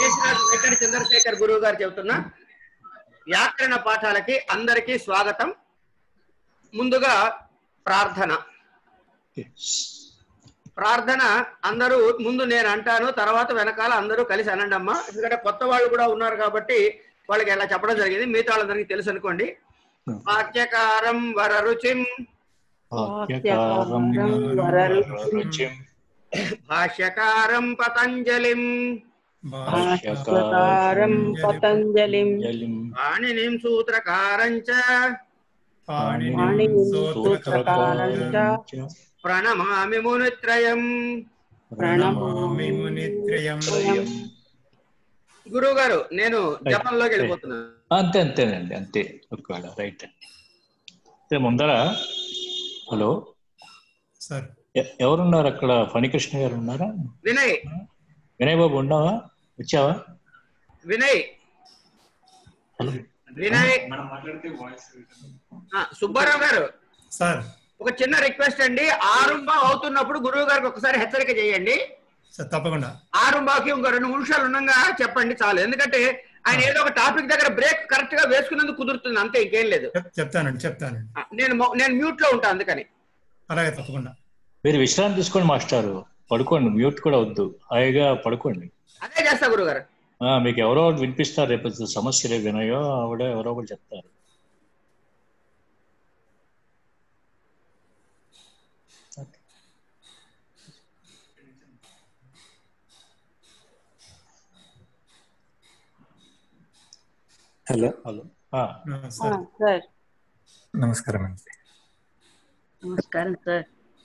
కేశరాజు వెంకట చంద్రశేఖర్ గురువు గారు చెబుతున్నా వ్యాకరణ పాఠాలకి అందరికీ స్వాగతం ముందుగా ప్రార్థన ప్రార్థన అందరూ ముందు నేను అంటాను తర్వాత వెనకాల అందరూ కలిసి అనండి అమ్మా ఎందుకంటే కొత్త వాళ్ళు కూడా ఉన్నారు కాబట్టి వాళ్ళకి ఎలా చెప్పడం జరిగింది మిగతా వాళ్ళందరికీ తెలుసు అనుకోండి వాక్యకారం వరరుచిం వాక్యకారం వరరుచిం భాష్యకారం పతంజలిం భాష్యకారం పతంజలిం జలిం పాణినిం సూత్రకారం చ పాణినిం సూత్రకారం చ ప్రణమామి మునిత్రయం ప్రణమామి మునిత్రయం గురువు గారు నేను జపంలోకి వెళ్ళిపోతున్నాను అంతే అంతేనండి అంతే ఒకవేళ రైట్ అయితే ముందర హలో సార్ ఎ- ఎవరున్నారు అక్కడ ఫణికృష్ణ గారు ఉన్నారా వినయ్ వినయ్ బాబు ఉన్నావా వచ్చావా వినయ్ వినయ్ ఆ, సుబ్బారావు గారు సార్ ఒక చిన్న రిక్వెస్ట్ అండి ఆరుంబా అవుతున్నప్పుడు గురువు గారికి ఒకసారి హెచ్చరిక చేయండి సార్ తప్పకుండా ఆరుంబాకి ఇంకో రెండు నిమిషాలు ఉండగా చెప్పండి చాలు ఎందుకంటే ఆయన ఏదో ఒక టాపిక్ దగ్గర బ్రేక్ కరెక్ట్ గా వేసుకున్నందుకు కుదురుతుంది అంతే ఇంకేం లేదు చెప్- చెప్తానండి చెప్తానండి ఆ, నేను మొ- నేను మ్యూట్ లో ఉంటాను అందుకని అలాగే తప్పకుండా మీరు విశ్రాంతి తీసుకోండి మాస్టారు పడుకోండి మ్యూట్ కూడా వద్దు హాయిగా పడుకోండి అదే చేస్తా గురువు గారు ఆ, మీకు ఎవరో ఒకటి వినిపిస్తారు రేపు సమస్యలు వినయో ఆవిడ ఎవరో ఒకటి చెప్తారు హలో హలో ఆ, ఆ, ఆ, సార్ సార్ నమస్కారం అండి నమస్కారం సార్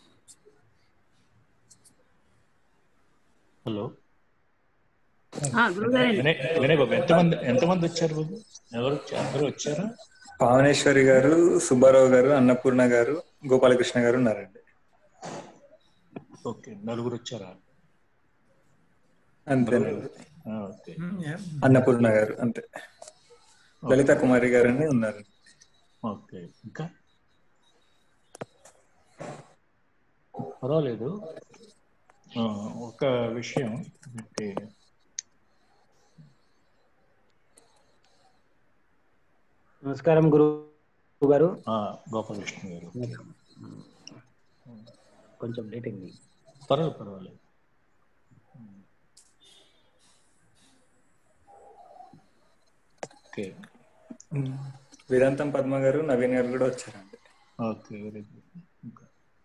హలో ఆ, గురుగారండి వినయ్ వినయ్ బాబు ఎంతమంది ఎంతమంది వచ్చారు బాబు ఎవరు వచ్చారు? అందరూ వచ్చారా పావనేశ్వరి గారు సుబ్బారావు గారు అన్నపూర్ణ గారు గోపాలకృష్ణ గారు ఉన్నారండి ఓకే నలుగురు వచ్చారా అంతేనండి ఆ, ఓకే ఉమ్, యా. అన్నపూర్ణ గారు అంతే లలిత కుమారి గారని ఉన్నారు ఓకే ఇంకా పర్వాలేదు ఆ, ఒక విషయం అంటే నమస్కారం గురువు గారు ఆ, గోపాలకృష్ణ గారు కొంచెం లేట్ అయింది పర్వాలేదు పర్వాలేదు ఓకే వేదాంతం పద్మ గారు నవీన్ గారు కూడా వచ్చారండి ఓకే వెరీ గుడ్ ఇంకా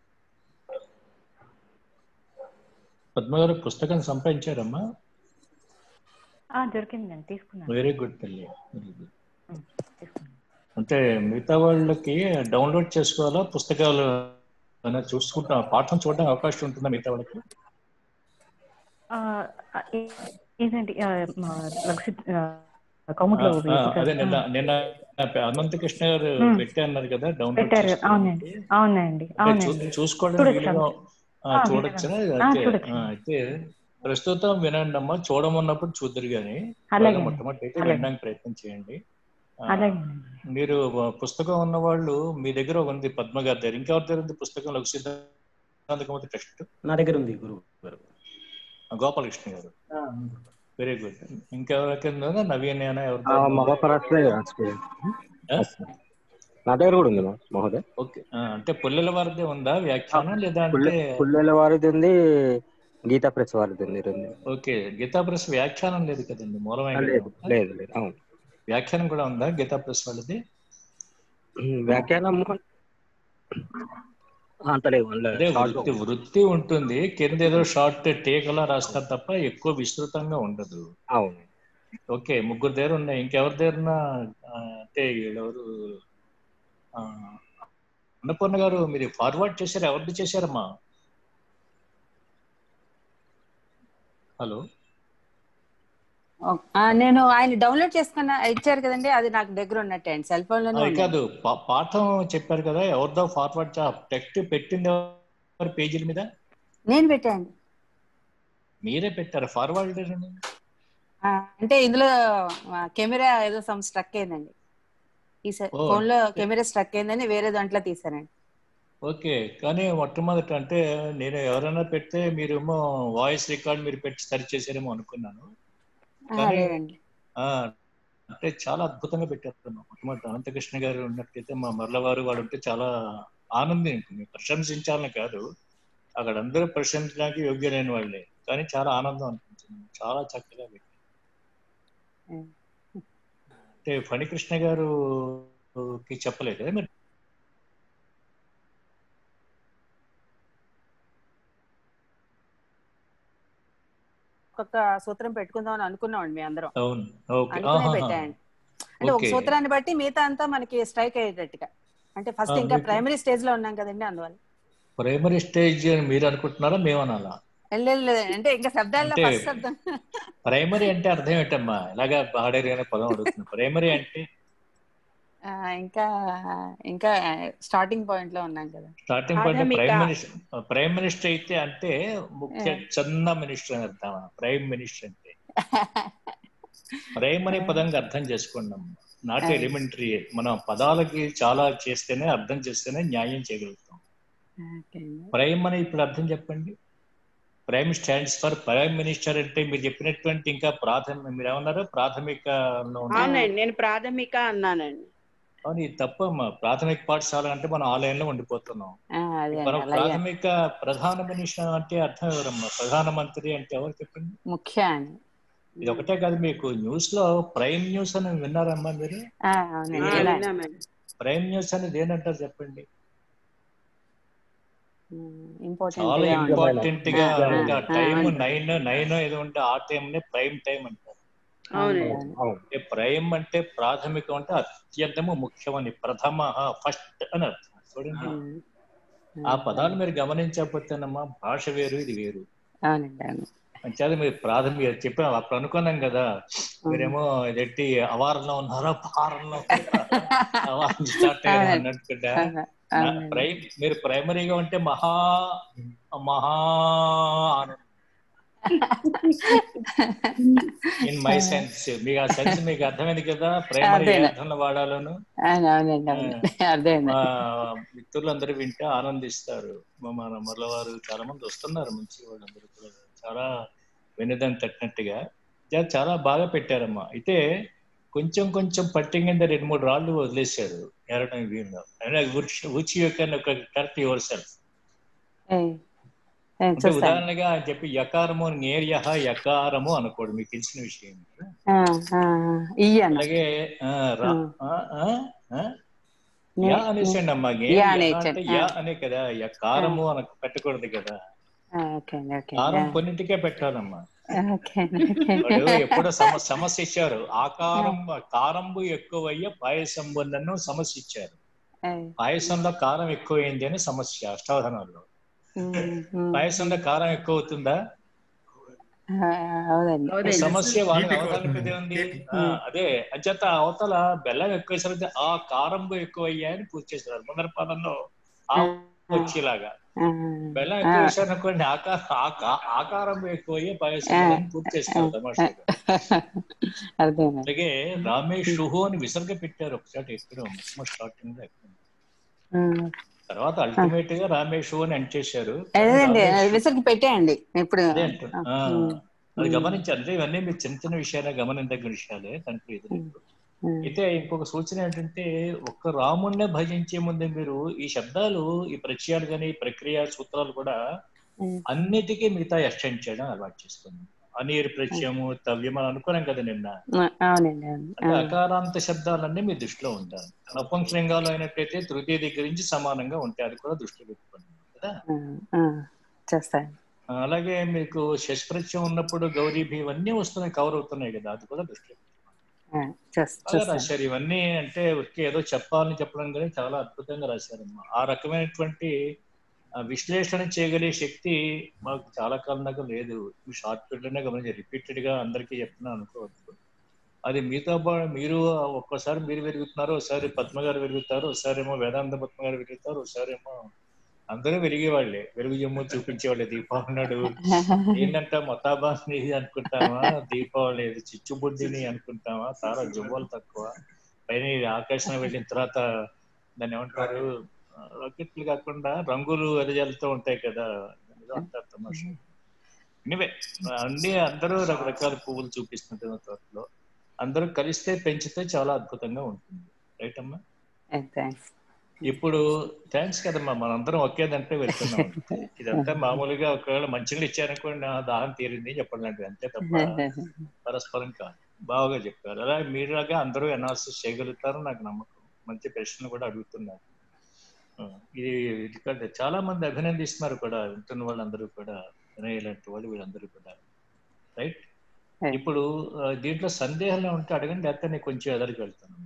పద్మ గారు పుస్తకం సంపాదించారమ్మా ఆ, దొరికిందండి తీసుకున్నాను వెరీ గుడ్ తల్లి వెరీ గుడ్ ఉమ్, తీసుకున్నాను అంటే మిగతా వాళ్ళకి డౌన్లోడ్ చేసుకోవాలా పుస్తకాలు అనేది చూసుకుంటాం పాఠం చూడడానికి అవకాశం ఉంటుందా మిగతా వాళ్ళకి ఆ, ఆ, ఏ- ఏంటంటే ఆ, మా లక్ష్మి ఆ, కౌముట్లో ఆ, ఆ, అదే నిన్న ఆ, నిన్న అనంత కృష్ణ గారు మ్మ్. పెట్టే అన్నారు కదా డౌన్లోడ్ పెట్టారు చేసుకోండి. అవునండి అవునండి అంటే చూ- అవునండి చూసుకోవడం చూడొచ్చు వీలుగా ఆ, ఆ, చూడొచ్చా వీలుగా. ఆ, అయితే చూడొచ్చు. ఆ, అయితే ప్రస్తుతం వినండి అమ్మా చూడమన్నప్పుడు చూద్దరు కానీ అలాగే. మొట్టమొదటి అయితే అలాగే. వినడానికి ప్రయత్నం చేయండి ఆ, అలాగేనండి మీరు పుస్తకం ఉన్న వాళ్ళు మీ దగ్గర ఉంది పద్మ గారి దగ్గర ఇంకెవరి దగ్గర ఉంది పుస్తకం లఘు సిద్ధాంతకమతి టెక్స్ట్ నా దగ్గర ఉంది గురువు గారు గోపాలకృష్ణ గారు వెరీ గుడ్ ఇంకెవరికి ఉందా? నవీన్ అయినా ఎవరి ఆ, దగ్గర ఉందా? మహాపరాష్ట్ర ఆ? నా దగ్గర కూడా ఉంది మా- మహోదయ్ ఓకే ఆ, అంటే పుల్లెల వారిదే ఉందా వ్యాఖ్యానం లేదా అంటే పుల్లె- పుల్లెల వారిది ఉంది గీతా ప్రెస్ వారిది ఉంది రెండు ఓకే గీతా ప్రెస్ వ్యాఖ్యానం లేదు కదండి ఆ, మూలమైన లేదు లేదు లేదు అవును వ్యాఖ్యానం కూడా ఉందా గీతా ప్రెస్ వాళ్ళది ఉమ్, వ్యాఖ్యానం అంత లేదు అందులో అదే short గా వృత్తి ఉంది. వృత్తి ఉంటుంది కింద ఏదో షార్ట్ టేక్ అలా రాస్తారు తప్ప ఎక్కువ విస్తృతంగా ఉండదు అవును ఓకే ముగ్గురు దగ్గర ఉన్నాయి ఇంకెవరి దగ్గర అంటే వీళ్ళెవరు ఆ, అన్నపూర్ణ గారు మీరు ఫార్వర్డ్ చేశారు ఎవరిది చేశారమ్మా హలో ఆ, నేను ఆయన డౌన్లోడ్ చేసుకున్న ఇచ్చారు కదండి అది నాకు దగ్గర ఉన్నట్టే అండి సెల్ ఫోన్ లోనే అది ఉంది కాదు పా- పాఠం చెప్పారు కదా ఎవరిదో ఫార్వర్డ్ టెక్స్ట్ పెట్టింది ఎవరు పేజీల మీద నేను పెట్టాను మీరే పెట్టారు ఫార్వర్డ్ ఆ, అంటే ఇందులో ఆ, కెమెరా ఏదో సమ్ స్ట్రక్ అయిందండి ఈ ఓ. ఫోన్ లో కెమెరా స్ట్రక్ అయిందని వేరే దాంట్లో తీసానండి ఓకే కానీ మొట్టమొదట అంటే నేను ఎవరైనా పెడితే మీరేమో వాయిస్ రికార్డ్ మీరు పెట్టి సరి చేశారేమో అనుకున్నాను ఆ, కానీ లేదండి ఆ, అంటే చాలా అద్భుతంగా పెట్టారు మొట్టమొదటి అనంతకృష్ణ గారు ఉన్నట్లయితే మా మరలవారు వాళ్ళు ఉంటే చాలా ఆనందం మేము ప్రశంసించాలని కాదు అక్కడ అందరూ ప్రశంసడానికి యోగ్యులైన వాళ్ళే కానీ చాలా ఆనందం అనిపించింది చాలా చక్కగా పెట్టారు ఉమ్. అంటే ఫణికృష్ణ గారు కి చెప్పలేదు కదా మీరు ఒక్కొక్క సూత్రం పెట్టుకుందాం అని అనుకున్నామండి మీ అందరం అవును ఓకే అనుకునే ఆహాహా. పెట్టాయండి అంటే ఒక ఓకే. సూత్రాన్ని బట్టి మిగతా అంతా మనకి స్ట్రైక్ అయ్యేటట్టుగా అంటే ఫస్ట్ ఆ, ఇంకా మీకు- ప్రైమరీ స్టేజ్ లో ఉన్నాం కదండి అందువల్ల ప్రైమరీ స్టేజ్ అని మీరు అనుకుంటున్నారా మేమనాలా లేదు, లేదు, అంటే ఇంకా శబ్దాల్లో అంటే ఫస్ట్ శబ్దం ప్రైమరీ అంటే అర్థం ఏంటమ్మా ఇలాగా బాడేరి అనే పదం అడుగుతుంది ప్రైమరీ అంటే ఆ, ఇంకా ఇంకా స్టార్టింగ్ పాయింట్ లో ఉన్నాం కదా స్టార్టింగ్ పాయింట్ ప్రాథమిక. ప్రైమ్ మినిస్టర్ ప్రైమ్ మినిస్టర్ అయితే అంటే ముఖ్య చిన్న మినిస్టర్ అని అర్థం ప్రైమ్ మినిస్టర్ అంటే ప్రైమ్ అనే పదంగా అర్థం చేసుకున్నాం నాట్ ఆ. ఎలిమెంటరీ మనం పదాలకి చాలా చేస్తేనే అర్థం చేస్తేనే న్యాయం చేయగలుగుతాం ఓకే ప్రైమ్ అని ఇప్పుడు అర్థం చెప్పండి prime stands for prime minister అంటే మీరు చెప్పినటువంటి ఇంకా ప్రాథమిక మీరు ఏమన్నారు ప్రాథమిక అవునండి నేను ప్రాథమిక అన్నానండి అవును ఇది తప్పమ్మా ప్రాథమిక పాఠశాల అంటే మనం ఆలయంలో ఉండిపోతున్నాం ఆ, అదే మనం అండి, అలాగే ప్రాథమిక ప్రధాన మినిస్టర్ అంటే అర్థం ఎవరమ్మా ప్రధానమంత్రి అంటే ఎవరు చెప్పండి ముఖ్య అని ఇది ఒకటే కాదు మీకు న్యూస్ లో ప్రైమ్ న్యూస్ అని విన్నారమ్మా మీరు ఆ, అవునండి ఆ, ఇలా విన్నామండి ప్రైమ్ న్యూస్ అనేది ఏంటంటారు చెప్పండి ఇంపార్టెంట్ చాలా ఇంపార్టెంట్ గా ఆ, ఇంకా ఆ, టైం అవును. నైన్ నైన్ ఏదో ఉంటే ఆ టైం నే ప్రైమ్ టైం అంటారు అవునండి అంటే ప్రైమ్ అంటే ప్రాథమికం అంటే అత్యంతము ముఖ్యమని ప్రథమ ఫస్ట్ అని అర్థం చూడండి ఆ పదాలు మీరు గమనించకపోతేనమ్మా భాష వేరు ఇది వేరు అవునండి అవును అంచేది మీరు ప్రాథమిక చెప్పాం అప్పుడు అనుకున్నాం కదా మీరేమో ఇదేంటి అవారంలో ఉన్నారా భారంలో ఉన్నారా అవారం స్టార్ట్ అయ్యారు అవునండి. అన్నట్టుగా అవును, అవునండి. ప్రైమ్ మీరు ప్రైమరీగా ఉంటే మహా మహా ఆనందం ఇన్ మై సెన్స్ మీకు ఆ సెన్స్ మీకు అర్థమైంది కదా ప్రైమరీ అదేలే. అర్థంలో వాడాలను అవును, అవునండి అవును అర్థమైంది మా మిత్రులందరూ వింటే ఆనందిస్తారు మా- మన మరలవారు చాలా మంది వస్తున్నారు మంచి వాళ్ళందరూ కూడా చాలా వెనుదని తట్టినట్టుగా చా- చాలా బాగా పెట్టారమ్మా అయితే కొంచెం కొంచెం పట్టి కింద రెండు మూడు రాళ్ళు వదిలేశారు ఏరడం వీళ్ళు అయినా ఉచి యొక్క ఒక కరెక్ట్ యువర్ సెల్ఫ్ ఏయ్, ఏయ్, అంటే చూస్తాను ఉదాహరణగా ఆయన చెప్పి యకారము నేర్య యకారము అనుకోడు మీకు తెలిసిన విషయం ఆ, ఆ, ఆ, ఇయ్యి అన్న అలాగే ఆ, రా- ఆ, ఆ, ఆ? నే- యా అనేసండి అమ్మా యా యా అనేసండి, అంటే ఆ. యా అనే కదా యా కారము అనకు పెట్టకూడదు కదా ఆ, ఓకే అండి ఓకే కారం అండి కొన్నింటికే పెట్టాలమ్మా ఆ, ఓకే అండి ఓకే వాడు ఎప్పుడో సమ సమస్య ఇచ్చారు ఆకారం కారంబు ఎక్కువయ్యే పాయసంబు నన్ను సమస్య ఇచ్చారు ఏయ్, పాయసంలో కారం ఎక్కువైంది అని సమస్య అష్టావధానంలో ఉమ్, ఉమ్, పాయసంలో కారం ఎక్కువ అవుతుందా ఆ, అవునండి ఈ సమస్య వాళ్ళకి తీపి అవతల కోరుతుంది. పెద్ద ఉంది తీపి. ఆ, అదే అంచేత అవతల బెల్లం ఎక్కువేసరికి ఆ కారంబు ఎక్కువయ్యా అని పూజ చేస్తారు ముందర పాదంలో ఆ వచ్చేలాగా ఆ, బెల్లం ఆ, ఎక్కువ వేసారు అనుకోండి ఆకార ఆకా- ఆకారం ఎక్కువయ్యే పాయసం ఆ, అని పూర్తి చేస్తారు తమాషాగా అర్థమైంది అలాగే రామేషుహు అని విసర్గ పెట్టారు ఒకసారి ఎక్కడో మొత్తం స్టార్టింగ్ లో ఎక్కడ ఉమ్. తర్వాత అల్టిమేట్ గా రామేషు అని అంటేశారు అదేండి రామేషు- విసరికి పెట్టేయండి ఇప్పుడు అదే అంటున్నా. ఆ, ఉమ్, అది ఉమ్, గమనించారు అంటే ఇవన్నీ మీరు చిన్న చిన్న విషయాలే గమనించదగ్గ విషయాలే దాంట్లో ఇది లేదు. ఉమ్, అయితే ఇంకొక సూచన ఏంటంటే ఒక్క రాముణ్ణే భజించే ముందు మీరు ఈ శబ్దాలు ఈ ప్రత్యయాలు కానీ ప్రక్రియ సూత్రాలు కూడా ఉమ్, అన్నిటికీ మిగతా ఎక్స్టెండ్ చేయడం అలవాటు చేసుకుంది అనీరు ప్రత్యయము తవ్యం అని అనుకున్నాం కదా నిన్న అవునండి అవును అంటే అకారాంత శబ్దాలన్నీ మీ దృష్టిలో ఉంటాయి నపుంసలింగాలు అయినట్టయితే తృతీయ దగ్గర నుంచి సమానంగా ఉంటాయి అది కూడా దృష్టిలో పెట్టుకోండి కదా ఆ, ఆ, చేస్తాను ఆ, అలాగే మీకు శశప్రత్యం ఉన్నప్పుడు గౌరీ భీ ఇవన్నీ వస్తున్నాయి కవర్ అవుతున్నాయి కదా అది కూడా దృష్టిలో ఆ, చేస్- బాగా చేస్తాను రాశారు ఇవన్నీ అంటే ఊరికే ఏదో చెప్పాలని చెప్పడం కానీ చాలా అద్భుతంగా రాశారమ్మా ఆ రకమైనటువంటి ఆ, విశ్లేషణ చేయగలిగే శక్తి మాకు చాలా కాలం దాకా లేదు షార్ట్ పీరియడ్ లోనే గమనించి రిపీటెడ్ గా అందరికీ చెప్తున్నాను అనుకోవద్దు అది మీతో పాటు మీరు ఒక్కసారి మీరు వెలుగుతున్నారు ఒకసారి పద్మ గారు వెలుగుతారు ఒకసారి ఏమో వేదాంత పద్మ గారు వెలుగుతారు ఒకసారి ఏమో అందరూ వెలిగేవాళ్ళే వెలుగు జమ్ము చూపించేవాళ్ళే దీపావళి నాడు ఏంటంట మొత్తాబాని అనుకుంటామా దీపావళి ఏదో చిచ్చుబుడ్డిని అనుకుంటామా చాలా జువ్వలు తక్కువ పైన ఇది ఆకాశం వెళ్ళిన తర్వాత దాన్ని ఏమంటారు రాకెట్లు కాకుండా రంగులు వెదజల్లుతూ ఉంటాయి కదా దాన్ని ఏదో అంటారు తమాషా ఎనివే అన్ని అందరూ రకరకాల పువ్వులు చూపిస్తున్న తోటలో అందరూ కలిస్తే పెంచితే చాలా అద్భుతంగా ఉంటుంది రైట్ అమ్మా థ్యాంక్స్ ఇప్పుడు థ్యాంక్స్ కదమ్మా మనందరం ఒకే దాంట్లో వెళ్తున్నాం ఇదంతా మామూలుగా ఒకవేళ మంచిగా ఇచ్చారనుకోండి నా దాహం తీరింది చెప్పండి అంటే అంతే తప్ప పరస్పరం కాదు బాగా చెప్పారు అలా మీరులాగా అందరూ అనాలిసిస్ చేయగలుగుతారు నాకు నమ్మకం మంచి ప్రశ్నలు కూడా అడుగుతున్నారు ఆ, ఇది ఇది కాదు. చాలా మంది అభినందిస్తున్నారు కూడా వింటున్న వాళ్ళందరూ కూడా వినయ్ లాంటి వాళ్ళు వీళ్ళందరూ కూడా రైట్ ఇప్పుడు ఆ, దీంట్లో సందేహాలు ఉంటే అడగండి లేకపోతే నేను కొంచెం ఎదరికి వెళ్తాను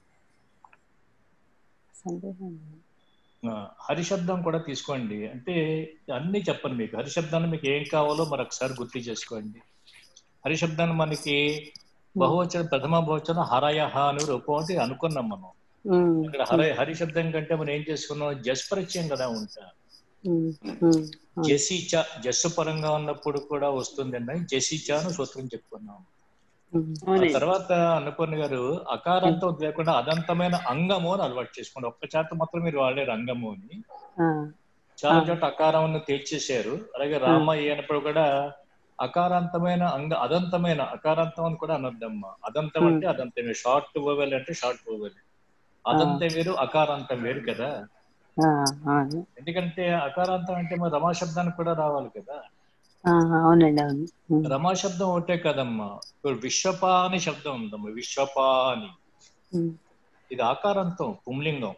సందేహం ఆ, హరిశబ్దం కూడా తీసుకోండి అంటే అన్ని చెప్పను మీకు హరిశబ్దాన్ని మీకు ఏం కావాలో మరొకసారి గుర్తు చేసుకోండి హరిశబ్దాన్ని మనకి బహువచన ప్రథమ బహువచనం హరయహ అని రూపం అనుకున్నాం మనం ఉమ్, ఇక్కడ హర హరిశబ్దం కంటే మనం ఏం చేసుకున్నాం జస్ పరిచయం కదా ఉంటా ఉమ్, ఉమ్, ఉమ్. జసిచ జస్సు పరంగా ఉన్నప్పుడు కూడా వస్తుంది అండి జసిచ అని సూత్రం చెప్పుకున్నాం ఆ తర్వాత అన్నపూర్ణ గారు అకారంతో లేకుండా అదంతమైన అంగము అని అలవాటు చేసుకోండి ఒక్క చేత మాత్రం మీరు వాడలేరు అంగము అని ఆ, చాలా ఆ. చోట్ల అకారం తేల్చేశారు అలాగే రామ అయినప్పుడు కూడా అకారాంతమైన అంగ అదంతమైన అకారాంతం అని కూడా అనొద్దమ్మా అదంతం అంటే అదంతమే షార్ట్ ఓవెల్ అంటే షార్ట్ ఓవెల్ అదంతం వేరు అకారాంతం వేరు కదా ఆ, ఆ, ఎందుకంటే అకారాంతం అంటే మరి రమాశబ్దానికి కూడా రావాలి కదా ఆ, అవునండి అవును ఉమ్, రమాశబ్దం ఒకటే కదమ్మా ఇప్పుడు విశ్వప అనే శబ్దం ఉందమ్మా విశ్వప అని ఉమ్, ఇది ఆకారంతం పుంలింగం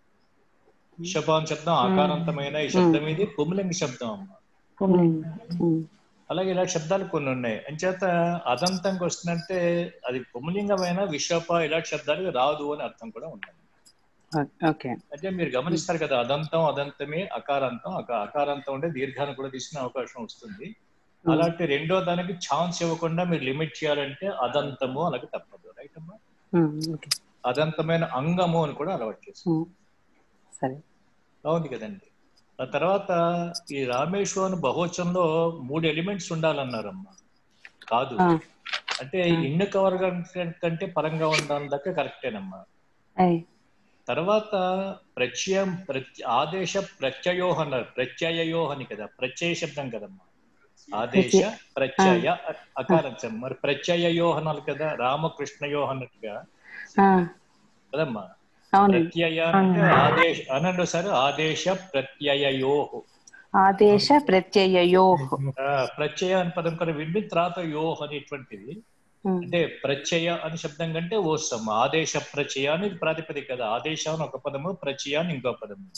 విశ్వప అని శబ్దం ఆకారంతమైన ఈ శబ్దం ఇది పుంలింగ శబ్దం అమ్మా ఉమ్, అలాగే ఇలా శబ్దాలు కొన్ని ఉన్నాయి అంచేత అదంతంకి వస్తుందంటే అది పుంలింగమైన విశ్వప ఇలాంటి శబ్దాలు రాదు అని అర్థం కూడా ఉంది ఓకే అంటే మీరు గమనిస్తారు కదా అదంతం అదంతమే అకారాంతం అక- అకారాంతం ఉంటే దీర్ఘాన్ని కూడా తీసుకునే అవకాశం వస్తుంది అలాంటి రెండో దానికి ఛాన్స్ ఇవ్వకుండా మీరు లిమిట్ చేయాలంటే అదంతము అలాగే తప్పదు రైట్ అమ్మా ఉమ్, ఓకే అదంతమైన అంగము అని కూడా అలవాటు చేస్తాం ఉమ్, సరే బాగుంది కదండి ఆ తర్వాత ఈ రామేశ్వరం బహువచనంలో మూడు ఎలిమెంట్స్ ఉండాలన్నారమ్మా కాదు ఆ. అంటే ఇన్ని కవర్ కంటే పరంగా ఉండాలి దాకా కరెక్టేనమ్మా అయ్ తర్వాత ప్రత్యయం ప్రత్య ఆదేశ ప్రత్యయో అన్నారు ప్రత్యయయో అని కదా ప్రత్యయ శబ్దం కదమ్మా ఆదేశ ప్రత్యయ అకారం మరి ప్రత్యయయో అనాలి కదా రామకృష్ణయో అన్నట్టుగా ఆ, కదమ్మా అవునండి ప్రత్యయ అంటే ఆదేశ అనండి సార్ ఆదేశ ప్రత్యయయో ఆదేశ ప్రత్యయయో ఆ, ప్రత్యయ అని పదం కూడా విని తర్వాత యో అనేటువంటిది అంటే ప్రత్యయ అని శబ్దం కంటే ఓస్తాం ఆదేశ ప్రత్యయ అనేది ప్రాతిపదిక కదా ఆదేశం అని ఒక పదము ప్రత్యయ అని ఇంకో పదము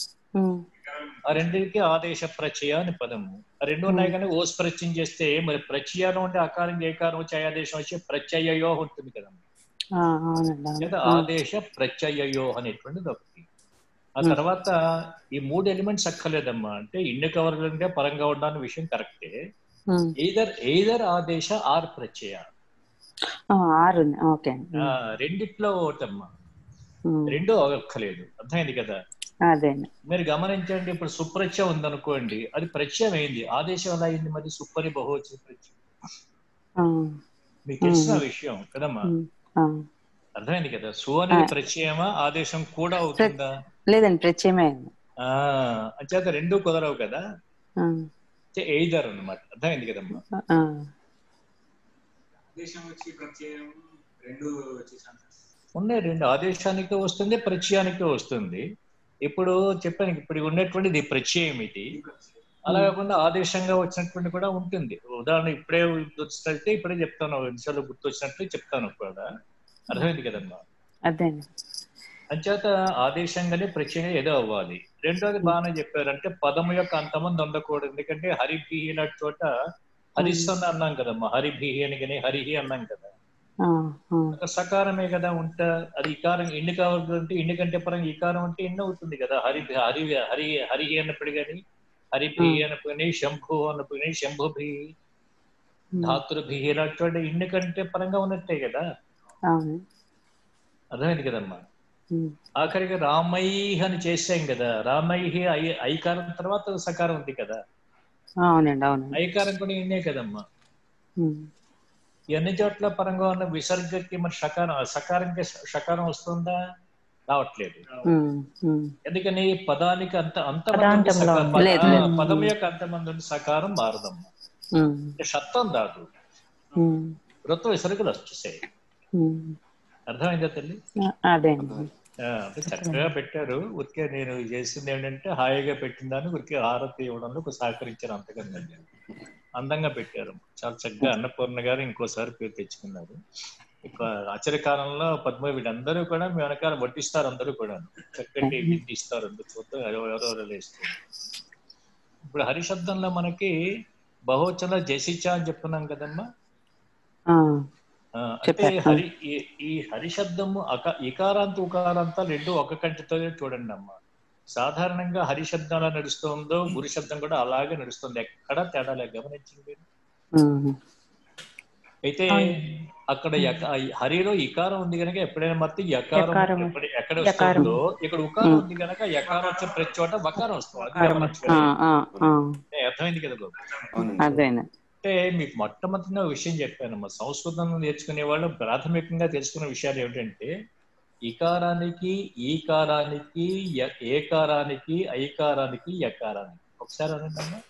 ఆ రెండింటికి ఆదేశ ప్రత్యయ అని పదము ఆ రెండు ఉన్నాయి కానీ ఓస్ ప్రత్యయం చేస్తే మరి ప్రత్యయం ఉంటే అకారం ఏకారం వచ్చి ఆదేశం వచ్చి ప్రత్యయయో ఉంటుంది కదా అవునండి లేదా అవును ఆదేశ ప్రత్యయయో అనేటువంటిది ఒకటి ఆ తర్వాత ఈ మూడు ఎలిమెంట్స్ అక్కర్లేదమ్మా అంటే ఇన్ని కవర్లు అంటే పరంగా ఉండాలన్న విషయం కరెక్టే ఉమ్, ఎయిదర్ ఎయిదర్ ఆదేశ ఆర్ ప్రత్యయ ఆ, ఆరు ఉంది ఓకే ఆ, రెండిట్లో ఒకటమ్మా ఉమ్, రెండో అక్కర్లేదు అర్థమైంది కదా అదే మీరు గమనించండి ఇప్పుడు సుప్రత్యయం ఉందనుకోండి అది ప్రత్యయం అయింది ఆదేశం ఎలా అయింది మరి సుప్పని బహువచన ప్రత్యయం ఆ, మీకు తెలిసిన ఉమ్. విషయం కదమ్మా ఉమ్, ఆ. అర్థమైంది కదా సు అనేది ఆ. ప్రత్యయమా ఆదేశం కూడా అవుతుందా లేదండి ప్రత్యయమే ఉంది. ఆ అంచేత రెండు కుదరవు కదా ఆ, ఎయిదర్ అన్నమాట అర్థమైంది కదమ్మా ఆ, ఆదేశం వచ్చి ప్రత్యయం రెండు వచ్చే ఛాన్సెస్ ఉన్నాయి రెండు ఆదేశానికి వస్తుంది ప్రత్యయానికి వస్తుంది ఇప్పుడు చెప్పాను ఇప్పుడు ఉన్నటువంటిది ప్రత్యయం ఇది అలా కాకుండా ఆదేశంగా వచ్చినటువంటి కూడా ఉంటుంది ఉదాహరణ ఇప్పుడే గుర్తొచ్చినట్లయితే ఇప్పుడే చెప్తాను నిమిషాలు గుర్తొచ్చినట్లు చెప్తాను కూడా అర్థమైంది కదమ్మా అదే అండి. అంచేత ఆదేశంగానే ప్రత్యయం ఏదో అవ్వాలి రెండోది బాగానే చెప్పారంటే పదము యొక్క అంతమంది ఉండకూడదు ఎందుకంటే హరిభి లాంటి చోట హరిస్సన్ అన్నాం కదమ్మా హరిభి అని కానీ హరిహి అన్నాం కదా ఆ, ఆ, ఒక సకారమే కదా ఉంటా అది ఇకారం ఎన్ని కావాలంటే ఎన్ని కంటే పరంగా ఇకారం అంటే ఎన్ని అవుతుంది కదా హరి హరి హరి హరి అన్నప్పుడు కానీ హరిభి అన్నప్పుడు కానీ శంభు అన్నప్పుడు కానీ శంభుభి ధాతుర్భి ఇలాంటి ఇన్ని కంటే పరంగా ఉన్నట్టే కదా అవును అర్థమైంది కదమ్మా ఉమ్, ఆఖరికి రామై అని చేసాం కదా రామై ఐ ఐకారం తర్వాత సకారం ఉంది కదా అవునండి అవునండి ఐకారం కూడా ఇన్నే కదమ్మా ఉమ్, ఈ అన్ని చోట్ల పరంగా ఉన్న విసర్గకి మరి సకారం సకారంకి సకారం వస్తుందా రావట్లేదు ఉమ్, ఉమ్. ఎందుకని పదానికి అంత అంత పదాంతంలో ఉంది. లేదు, లేదు. పదం యొక్క అంతమంది సకారం మారదమ్మా ఉమ్, అంటే షత్వం రాదు ఉమ్, వృత్తం విసర్గలు వచ్చేసాయి ఉమ్. అర్థమైందా తల్లి అదే అండి ఆ, అంటే చక్కగా పెట్టారు ఉరికే నేను చేసింది ఏంటంటే హాయిగా పెట్టిన దాన్ని ఉరికే హారతి ఇవ్వడంలో ఒక సహకరించారు అంతకన్నా నేను. అందంగా పెట్టారు చాలా చక్కగా అన్నపూర్ణ గారు ఇంకోసారి పేరు తెచ్చుకున్నారు ఇక ఆశ్చర్యకాలంలో పద్మ వీళ్ళందరూ కూడా మీ వెనకాల వడ్డిస్తారు అందరూ కూడా చక్కటి విందు ఇస్తారు అందరూ చూద్దాం ఎవరెవరో ఇస్తారు ఇప్పుడు హరిశబ్దంలో మనకి బహువచనంలో జసిచ అని చెప్తున్నాం కదమ్మా ఆ, ఆ, అంటే చెప్పారు. హరి ఈ- ఈ హరిశబ్దము అక ఇకారాంత ఉకారాంత రెండు ఒక కంటితో చూడండి అమ్మా సాధారణంగా హరిశబ్దం ఎలా నడుస్తుందో గురు శబ్దం కూడా అలాగే నడుస్తుంది ఎక్కడ తేడా లేదు గమనించింది మీరు? ఉమ్, అయితే అక్కడ యక- హరిలో ఇకారం ఉంది కనుక ఎప్పుడైనా మర్తి యకారం యకారం. ఎప్పుడు- ఎక్కడ యకారం. వస్తుందో ఇక్కడ ఉకారం ఉంది కనుక యకారం వచ్చే ప్రతి చోట వకారం వస్తుంది అది వకారం గమనించుకోండి. ఆ, ఆ, ఆ, ఏ, అర్థమైంది కదా బాబు అదేనండి అంటే మీకు మొట్టమొదటిగా ఒక విషయం చెప్పానమ్మా సంస్కృతం నేర్చుకునే వాళ్ళు ప్రాథమికంగా తెలుసుకునే విషయాలు ఏమిటంటే ఇకారానికి ఈకారానికి య- ఏకారానికి ఐకారానికి యకారానికి ఒకసారి అనండి అమ్మా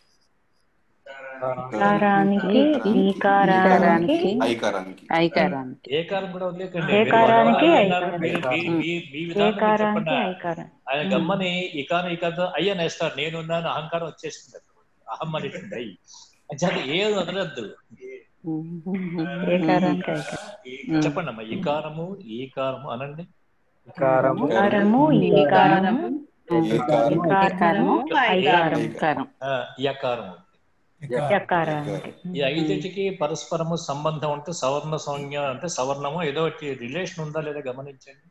కారానికి ఈకారానికి ఐకారానికి ఐకారానికి ఏకారం కూడా వదిలేకండి ఏకారానికి మీరు ఐకారానికి. మీరు మీ- మీ- మీ విధానం మీరు ఏకారానికి చెప్పండి ఐకారం ఆయన గమ్మని ఇకారం ఇకారం అయ్య నేస్తారు నేనున్నాను అహంకారం వచ్చేస్తుంది అక్కడ. అహం అనేటువంటి అయ్యి అంచేత ఏది వదలద్దు ఏకారానికి ఐకారం చెప్పండి అమ్మా ఇకారము ఈకారము అనండి వికారము కారము ఈకారము ఏకారం ఈకారము ఐకారం ఐకారం ఆ, యకారము యకారానికి ఈ ఐదింటికి పరస్పరము సంబంధం అంటే సవర్ణ సంజ్ఞ అంటే సవర్ణము ఏదో ఒకటి రిలేషన్ ఉందా లేదా గమనించండి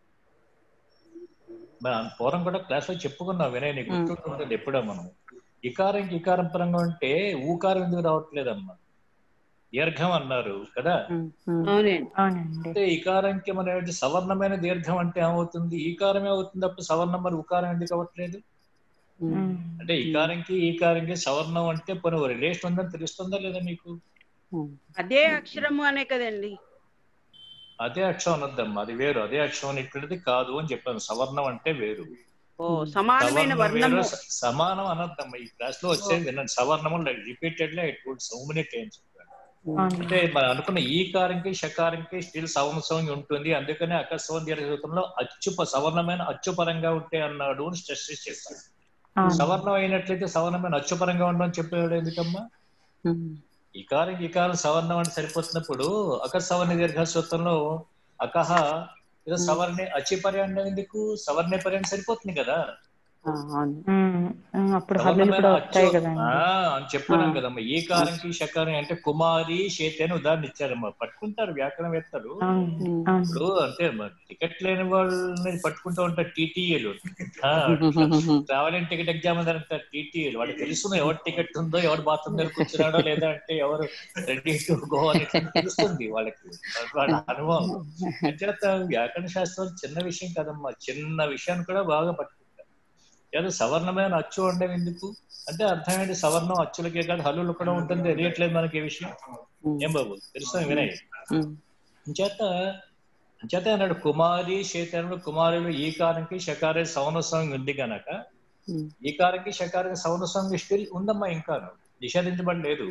మనం పూర్వం కూడా క్లాస్ లో చెప్పుకున్నాం వినయ్ నీకు గుర్తుంటుంది ఎప్పుడో మనం ఇకారం ఇకారం పరంగా ఉంటే ఊకారం ఎందుకు రావట్లేదమ్మా దీర్ఘం అన్నారు కదా అవునండి అవునండి అంటే ఇకారంకి మన ఏంటి సవర్ణమైన దీర్ఘం అంటే ఏమవుతుంది ఈకారమే అవుతుంది అప్పుడు సవర్ణం మరి ఉకారం ఎందుకు అవ్వట్లేదు ఉమ్. అంటే ఇకారంకి ఈకారంకి సవర్ణం అంటే కొన్ని రిలేషన్ ఉందని తెలుస్తుందా లేదా మీకు అదే అక్షరము అనే కదండి అదే అక్షరం అనొద్దమ్మా అది వేరు అదే అక్షరం అనేటువంటిది కాదు అని చెప్పాను సవర్ణం అంటే వేరు ఓ సమానమైన సవర్ణం వేరు వర్ణము స- సమానం అనొద్దమ్మా ఈ క్లాస్ లో వచ్చేది వినండి సవర్ణము repeatedly it would so many times అవును. అంటే మనం అనుకున్న ఈ కారంకి షకారంకి స్టిల్ సవర్ణం ఉంటుంది అందుకనే అకస్వం దీర్ఘంలో అచ్చు సవర్ణమైన అచ్చుపరంగా ఉంటే అన్నాడు అని స్ట్రెస్ చేస్తాడు అవును. సవర్ణం అయినట్లయితే సవర్ణమైన అచ్చుపరంగా ఉండడం చెప్పేవాడు ఎందుకమ్మా ఇకారం ఇకారం సవర్ణం అని సరిపోతున్నప్పుడు అకసవర్ణ దీర్ఘ సూత్రంలో అకహ ఏదో సవర్ణ అచిపర్యాణం ఎందుకు సవర్ణ పర్యాణం సరిపోతుంది కదా అవును ఉమ్. ఉమ్, అప్పుడు హల్లులు కూడా వస్తాయి కదండి ఆ, అని చెప్పుకున్నాం కదమ్మా ఈ కారంకి షకారం అంటే కుమారి శేతి అని ఉదాహరణ ఇచ్చారమ్మా పట్టుకుంటారు వ్యాకరణవేత్తలు అవును అవును ఇప్పుడు అంటే మరి టికెట్ లేని వాళ్ళని పట్టుకుంటూ ఉంటారు టీటీఏలు ట్రావెలింగ్ టికెట్ ఎగ్జామ్ అంటారు టీటీఏలు వాళ్ళకి తెలుసు ఎవరు టికెట్ ఉందో ఎవరు బాత్రూమ్ దగ్గర కూర్చున్నాడో లేదా అంటే ఎవరు రెడీ టు గో అని తెలుస్తుంది వాళ్ళకి వాళ్ళ అనుభవం అంచేత వ్యాకరణ శాస్త్రం చిన్న విషయం కదమ్మా చిన్న విషయాన్ని కూడా బాగా పట్టుకుంటారు ఏదో సవర్ణమైన అచ్చు ఉండడం ఎందుకు అంటే అర్థమైంది సవర్ణం అచ్చులకే కాదు హల్లులు కూడా ఉంటుంది తెలియట్లేదు మనకి ఈ విషయం ఏం బాబు తెలుసా వినయ్ చేత చేత అన్నాడు కుమారి శేతనుడు కుమారులు ఈ కారంకి షకారి సౌనస్వామి ఉంది గనక ఈ కారంకి షకారికి సౌనస్వామి స్టిల్ ఉందమ్మా ఇంకా నిషేధించబడలేదు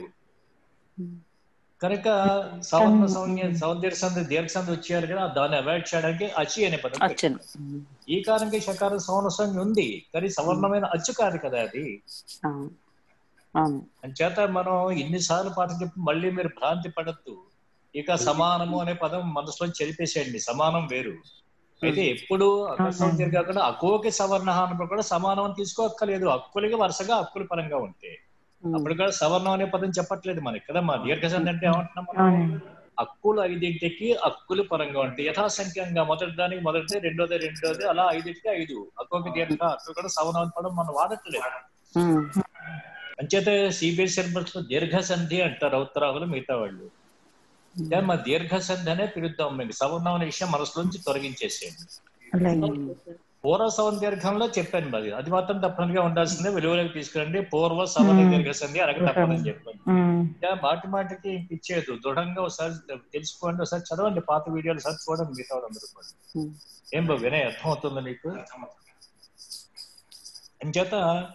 కనుక సవర్ణ సౌన్య సౌందర్య సంధి దీర్ఘ సంధి వచ్చారు కదా దాన్ని అవాయిడ్ చేయడానికి అచి అనే పదం పెట్టారు. అచ్చను ఈ కారంకి షకారం సౌనస్వామి ఉంది కానీ సవర్ణమైన అచ్చు కాదు కదా అది అవును అంచేత మనం ఇన్నిసార్లు పాట చెప్పి మళ్ళీ మీరు భ్రాంతి పడద్దు ఇక సమానము అనే పదం మనసులో చెరిపేసేయండి సమానం వేరు అయితే ఎప్పుడు అకస్మాత్ కాకుండా అకోకి సవర్ణ అన్నప్పుడు కూడా సమానం అని తీసుకోక్కర్లేదు హక్కులకి వరుసగా హక్కుల పరంగా ఉంటే అప్పుడు కూడా సవర్ణం అనే పదం చెప్పట్లేదు మనకి కదా మా దీర్ఘసంధి అంటే ఏమంటున్నాం మనం? అవునండి హక్కులు ఐదింటికి హక్కులు పరంగా ఉంటాయి యథాసంఖ్యంగా మొదటి దానికి మొదటిది రెండోది రెండోది అలా ఐదింటికి ఐదు అక్కోకి దీర్ఘ అక్కడ కూడా సవర్ణం అని పదం మనం వాడట్లేదు అంచేత సిబిఎస్ సిలబస్ లో దీర్ఘ సంధి అంటారు ఉత్తరావులు మిగతా వాళ్ళు అంటే మా దీర్ఘ సంధి అనే పిలుద్దాం మీకు సవర్ణం అనే విషయం మనసులోంచి తొలగించేసేయండి అలాగే పూర్వ సవర్ణ దీర్ఘంలో చెప్పాను మరి అది మాత్రం తప్పనిగా ఉండాల్సిందే వెలువలోకి తీసుకురండి పూర్వ సవర్ణ మ్మ్. దీర్ఘ సంధి అలాగే తప్పదని చెప్పాను ఉమ్. ఇంకా మాటి మాటికి ఇంక ఇచ్చేది దృఢంగా ఒకసారి తెలుసుకోండి ఒకసారి చదవండి పాత వీడియోలు సార్ చూడండి మిగతా వాళ్ళందరూ కూడా ఏం బాబు వినయ్ అర్థం అవుతుందా నీకు అంచేత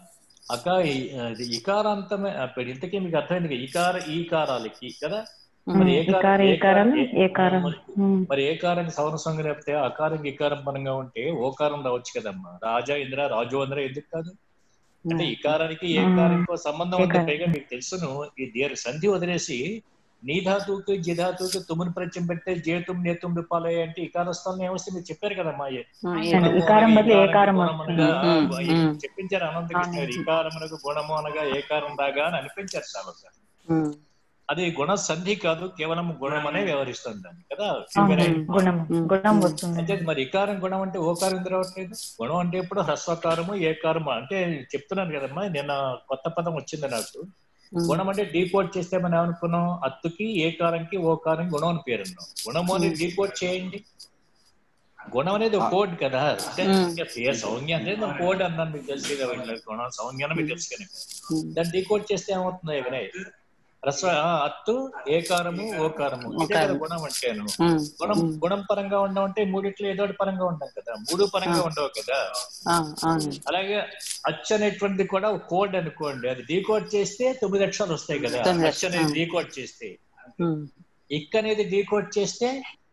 అక్క ఈ- అది ఇకారాంతమే అప్పుడు ఇంతకీ మీకు అర్థమైంది కదా, ఇకార ఈకారాలకి కదా మరి ఏ ఇకార కారం- ఏ కారం- ఈకారాలు ఏ- ఏకారం మరి- ఉమ్. మరి ఏ కారానికి సవర్ణ సంఘం లేకపోతే అకారం ఇకారం పరంగా ఉంటే ఓకారం రావచ్చు కదమ్మా రాజా ఇంద్ర రాజు ఇంద్ర ఎందుకు కాదు అంటే ఇకారానికి ఏ కారానికో సంబంధం ఉంది ఏకారం. పైగా మీకు తెలుసును ఈ దీర్ సంధి వదిలేసి నీ ధాతువుకి జి ధాతువుకి తుమ్ముని ప్రత్యం పెడితే జేతుం నేతుం రూపాలే అంటే ఇకారస్థానం ఏమొస్తే మీరు చెప్పారు కదమ్మా ఏ- అంటే ఇకారం బదులు ఏకారం గుణం అనగా, వస్తుంది. ఆ, ఉమ్, ఉమ్. చెప్పించారు అనంతకృష్ణ గారు ఇకారమునకు గుణము అనగా ఏకారం రాగా అని అనిపించారు చాలా సార్ అది గుణ సంధి కాదు కేవలం గుణం అనే వ్యవహరిస్తుంది దాన్ని కదా అవునండి గుణం గుణం వస్తుంది అంటే మరి ఇకారం గుణం అంటే ఓకారం ఎందుకు రావట్లేదు గుణం అంటే ఇప్పుడు హ్రస్వకారము ఏకారము అంటే చెప్తున్నాను కదమ్మా నిన్న కొత్త పదం వచ్చింది నాకు గుణం అంటే డీకోడ్ చేస్తే మనం ఏమనుకున్నాం అత్తుకి ఏకారంకి ఓకారం గుణం అని పేరు అన్నాం గుణము అనేది డీకోడ్ చేయండి గుణం అనేది ఒక కోడ్ కదా అంటే ఇంకా ఏ సౌజ్ఞ అనేది మనం కోడ్ అన్నాను మీకు తెలుసు కదా వీళ్ళ గుణం సౌజ్ఞ అని మీకు తెలుసు కనుక దాన్ని డీకోడ్ చేస్తే ఏమవుతుంది వినయ్ రస అత్తు ఏకారము ఓకారము ఇదే కదా ఓకారం. గుణం అంటేను ఉమ్, గుణం ఉమ్. గుణం పరంగా ఉండడం అంటే మూడిట్లో ఏదో ఒకటి పరంగా ఉంటాం కదా మూడు పరంగా ఉండవు కదా ఆ, అవును అలాగే అచ్చ అనేటువంటిది కూడా ఒక కోడ్ అనుకోండి అది డీకోడ్ చేస్తే తొమ్మిది అక్షరాలు వస్తాయి కదా తొమ్మిది అచ్చ అనేది అక్షరాలు. డీకోడ్ చేస్తే ఉమ్. ఇక్ అనేది డీకోడ్ చేస్తే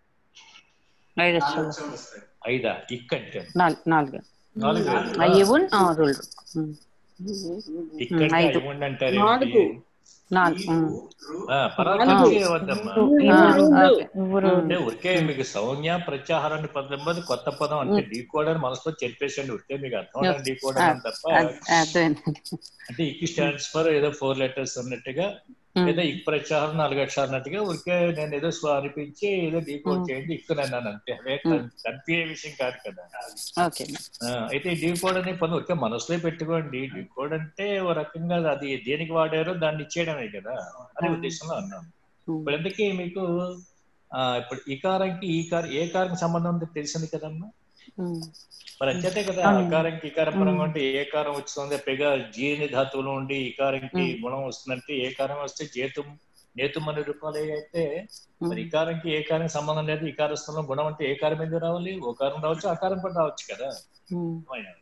ఐదు అక్షరాలు ఐదా ఇక్ అంటే నాలుగు నాలుగు నాలుగు అయ్యి ఉన్ ఆ, రెండు ఉమ్. ఇక్ అంటే ఐదు. ఐముండి అంటారు నాలుగు. నాలుగు ఉమ్. పరాకాష్ఠ వద్దమ్మా ఆ, ఓకే. అంటే ఉరికే మీకు సౌజ్ఞ ప్రత్యాహారాన్ని పదం అది కొత్త పదం అంటే డీకోడ్ అని మనసులో చెప్పేసండి ఉరికే మీకు అర్థం అవడానికి డీకోడ్ అని తప్ప అర్థ- అర్థమైందండి అంటే ఇక్ స్టాండ్స్ ఫర్ ఏదో ఫోర్ లెటర్స్ అన్నట్టుగా Hmm. ఏదో ఇక్ ప్రత్యాహారం నాలుగు అక్షరాలు అన్నట్టుగా ఉరికే నేను ఏదో స్వ అనిపించి ఏదో డీకోడ్ Hmm. చేయండి ఇక్ అన్నాను అంతే అదే Hmm. కన్ఫ్యూజ్ విషయం కాదు కదా ఓకే ఆ, అయితే డీకోడ్ అనే పదం ఉరికే మనసులో పెట్టుకోండి డీకోడ్ అంటే ఓ రకంగా అది దేనికి వాడారో దాన్ని ఇచ్చేయడమే కదా అనే Hmm. ఉద్దేశంలో అన్నాను ఉమ్. ఇప్పుడు ఎందుకే మీకు ఆ ఇప్పుడు ఈ కారంకి ఈ కార్ ఏ కారం సంబంధం ఉందో తెలిసింది కదమ్మా ఉమ్. మరి అంతే కదా అవునండి. అకారంకి ఇకారం పరంగా ఉంటే ఏ కారం వస్తుంది పైగా జీని ధాతువులు ఉండి ఇకారంకి మ్మ్. గుణం వస్తుందంటే ఏ కారం వస్తే జేతుం నేతుం అనే రూపాలు అయితే మరి ఇకారంకి ఏ కారం సంబంధం లేదు ఇకారస్థంలో గుణం అంటే ఏ కారం ఎందుకు రావాలి ఓ కారం రావచ్చు అకారం కూడా రావచ్చు కదా ఉమ్.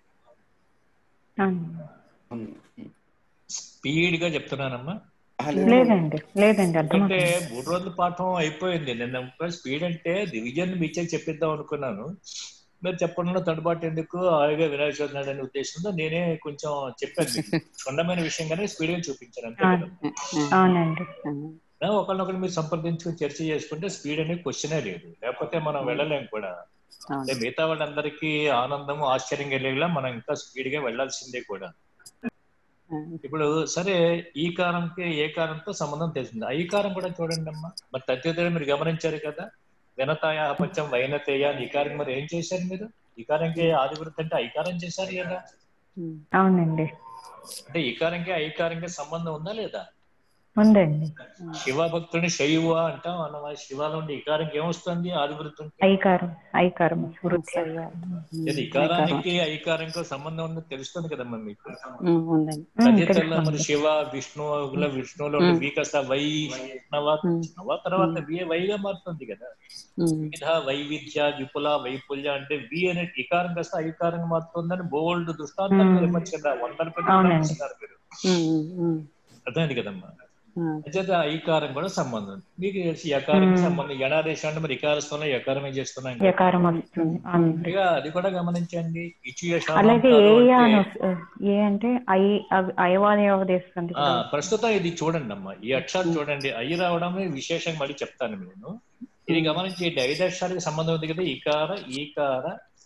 అవును. స్పీడ్ గా చెప్తున్నానమ్మా లేదండి లేదండి అంటే అర్థమవుతుంది మూడు రోజుల పాఠం అయిపోయింది నిన్న స్పీడ్ అంటే డివిజన్ మీచే చెప్పిద్దాం అనుకున్నాను మీరు చెప్పడంలో తడుబాటు ఎందుకు హాయిగా వినాయక చవితి అనే ఉద్దేశంతో నేనే కొంచెం చెప్పాను మీకు. క్షుణ్ణమైన విషయం కానీ స్పీడ్ గా చూపించాను అంతే అవును. కదా అవునండి ఆ, ఒకరినొకరు మీరు సంప్రదించుకుని చర్చ చేసుకుంటే స్పీడ్ అనేది క్వశ్చనే లేదు లేకపోతే మనం వెళ్ళలేం కూడా అంటే మిగతా వాళ్ళందరికీ ఆనందము ఆశ్చర్యం కలిగేలా మనం ఇంకా స్పీడ్ గా వెళ్ళాల్సిందే కూడా ఇప్పుడు సరే ఈ కారంకి ఏ కారంతో సంబంధం తెలిసింది ఈ కారం కూడా చూడండి అమ్మా మరి తద్దిద్దరు మీరు గమనించారు కదా వినతాయ పచ్చం వైనతేయ అని ఈ కారం మరి ఏం చేశారు మీరు ఈ కారంకి ఆదివృత్తి అంటే ఐకారం చేశారు కదా అవునండి అంటే ఈ కారంకి ఐ కారంకి సంబంధం ఉందా లేదా ఉందండి శివ భక్తుని శైవ అంటాం అన్నమా శివాలో ఉండి ఇకారంకి ఏమొస్తుంది ఆదివృత్తి ఉంటే ఐకారం ఐకారం వృద్ధి ఇది ఇకారానికి ఐకారంకి సంబంధం ఉందో తెలుస్తుంది కదమ్మా మీకు ఉమ్, ఉందండి తదితరులో మరి శివ విష్ణు విష్ణువులో ఉమ్. వి కాస్త వైష్ణవ నవ తర్వాత వి వైగా మారుతుంది కదా ఉమ్. వివిధ వైవిధ్య విపుల వైపుల్య అంటే వి అనే ఇకారం కాస్త ఐకారంగా మారుతుందని బోల్డ్ దృష్టాంతాలు ఉమ్. ఇవ్వచ్చు కదా వందల పెద్ద అవునండి. ఉదాహరణలు మీరు ఉమ్, ఉమ్, ఉమ్. అర్థమైంది కదమ్మా ఉమ్. అంచేత ఐకారం కూడా సంబంధం ఉంది. మీకు తెలిసి యకారం ఉమ్. సంబంధం యనాదేశం అంటే మరి ఇకారస్థంలో యకారం ఏం చేస్తున్నాం కదా. యకారం వస్తుంది అవునండి ఇక అది కూడా గమనించండి ఇచ్చి అలాగే ఏ అని వస్తు- ఏ అంటే ఐ అవి- అయవాది అవదేస్తుంది ఆ ప్రస్తుతం ఇది చూడండి అమ్మా ఈ అక్షరాలు చూడండి అయ్యి రావడం విశేషంగా మళ్ళీ చెప్తాను నేను ఇది గమనించి ఈ ఐదు అక్షరాలకు సంబంధం ఉంది కదా ఈకార ఈకార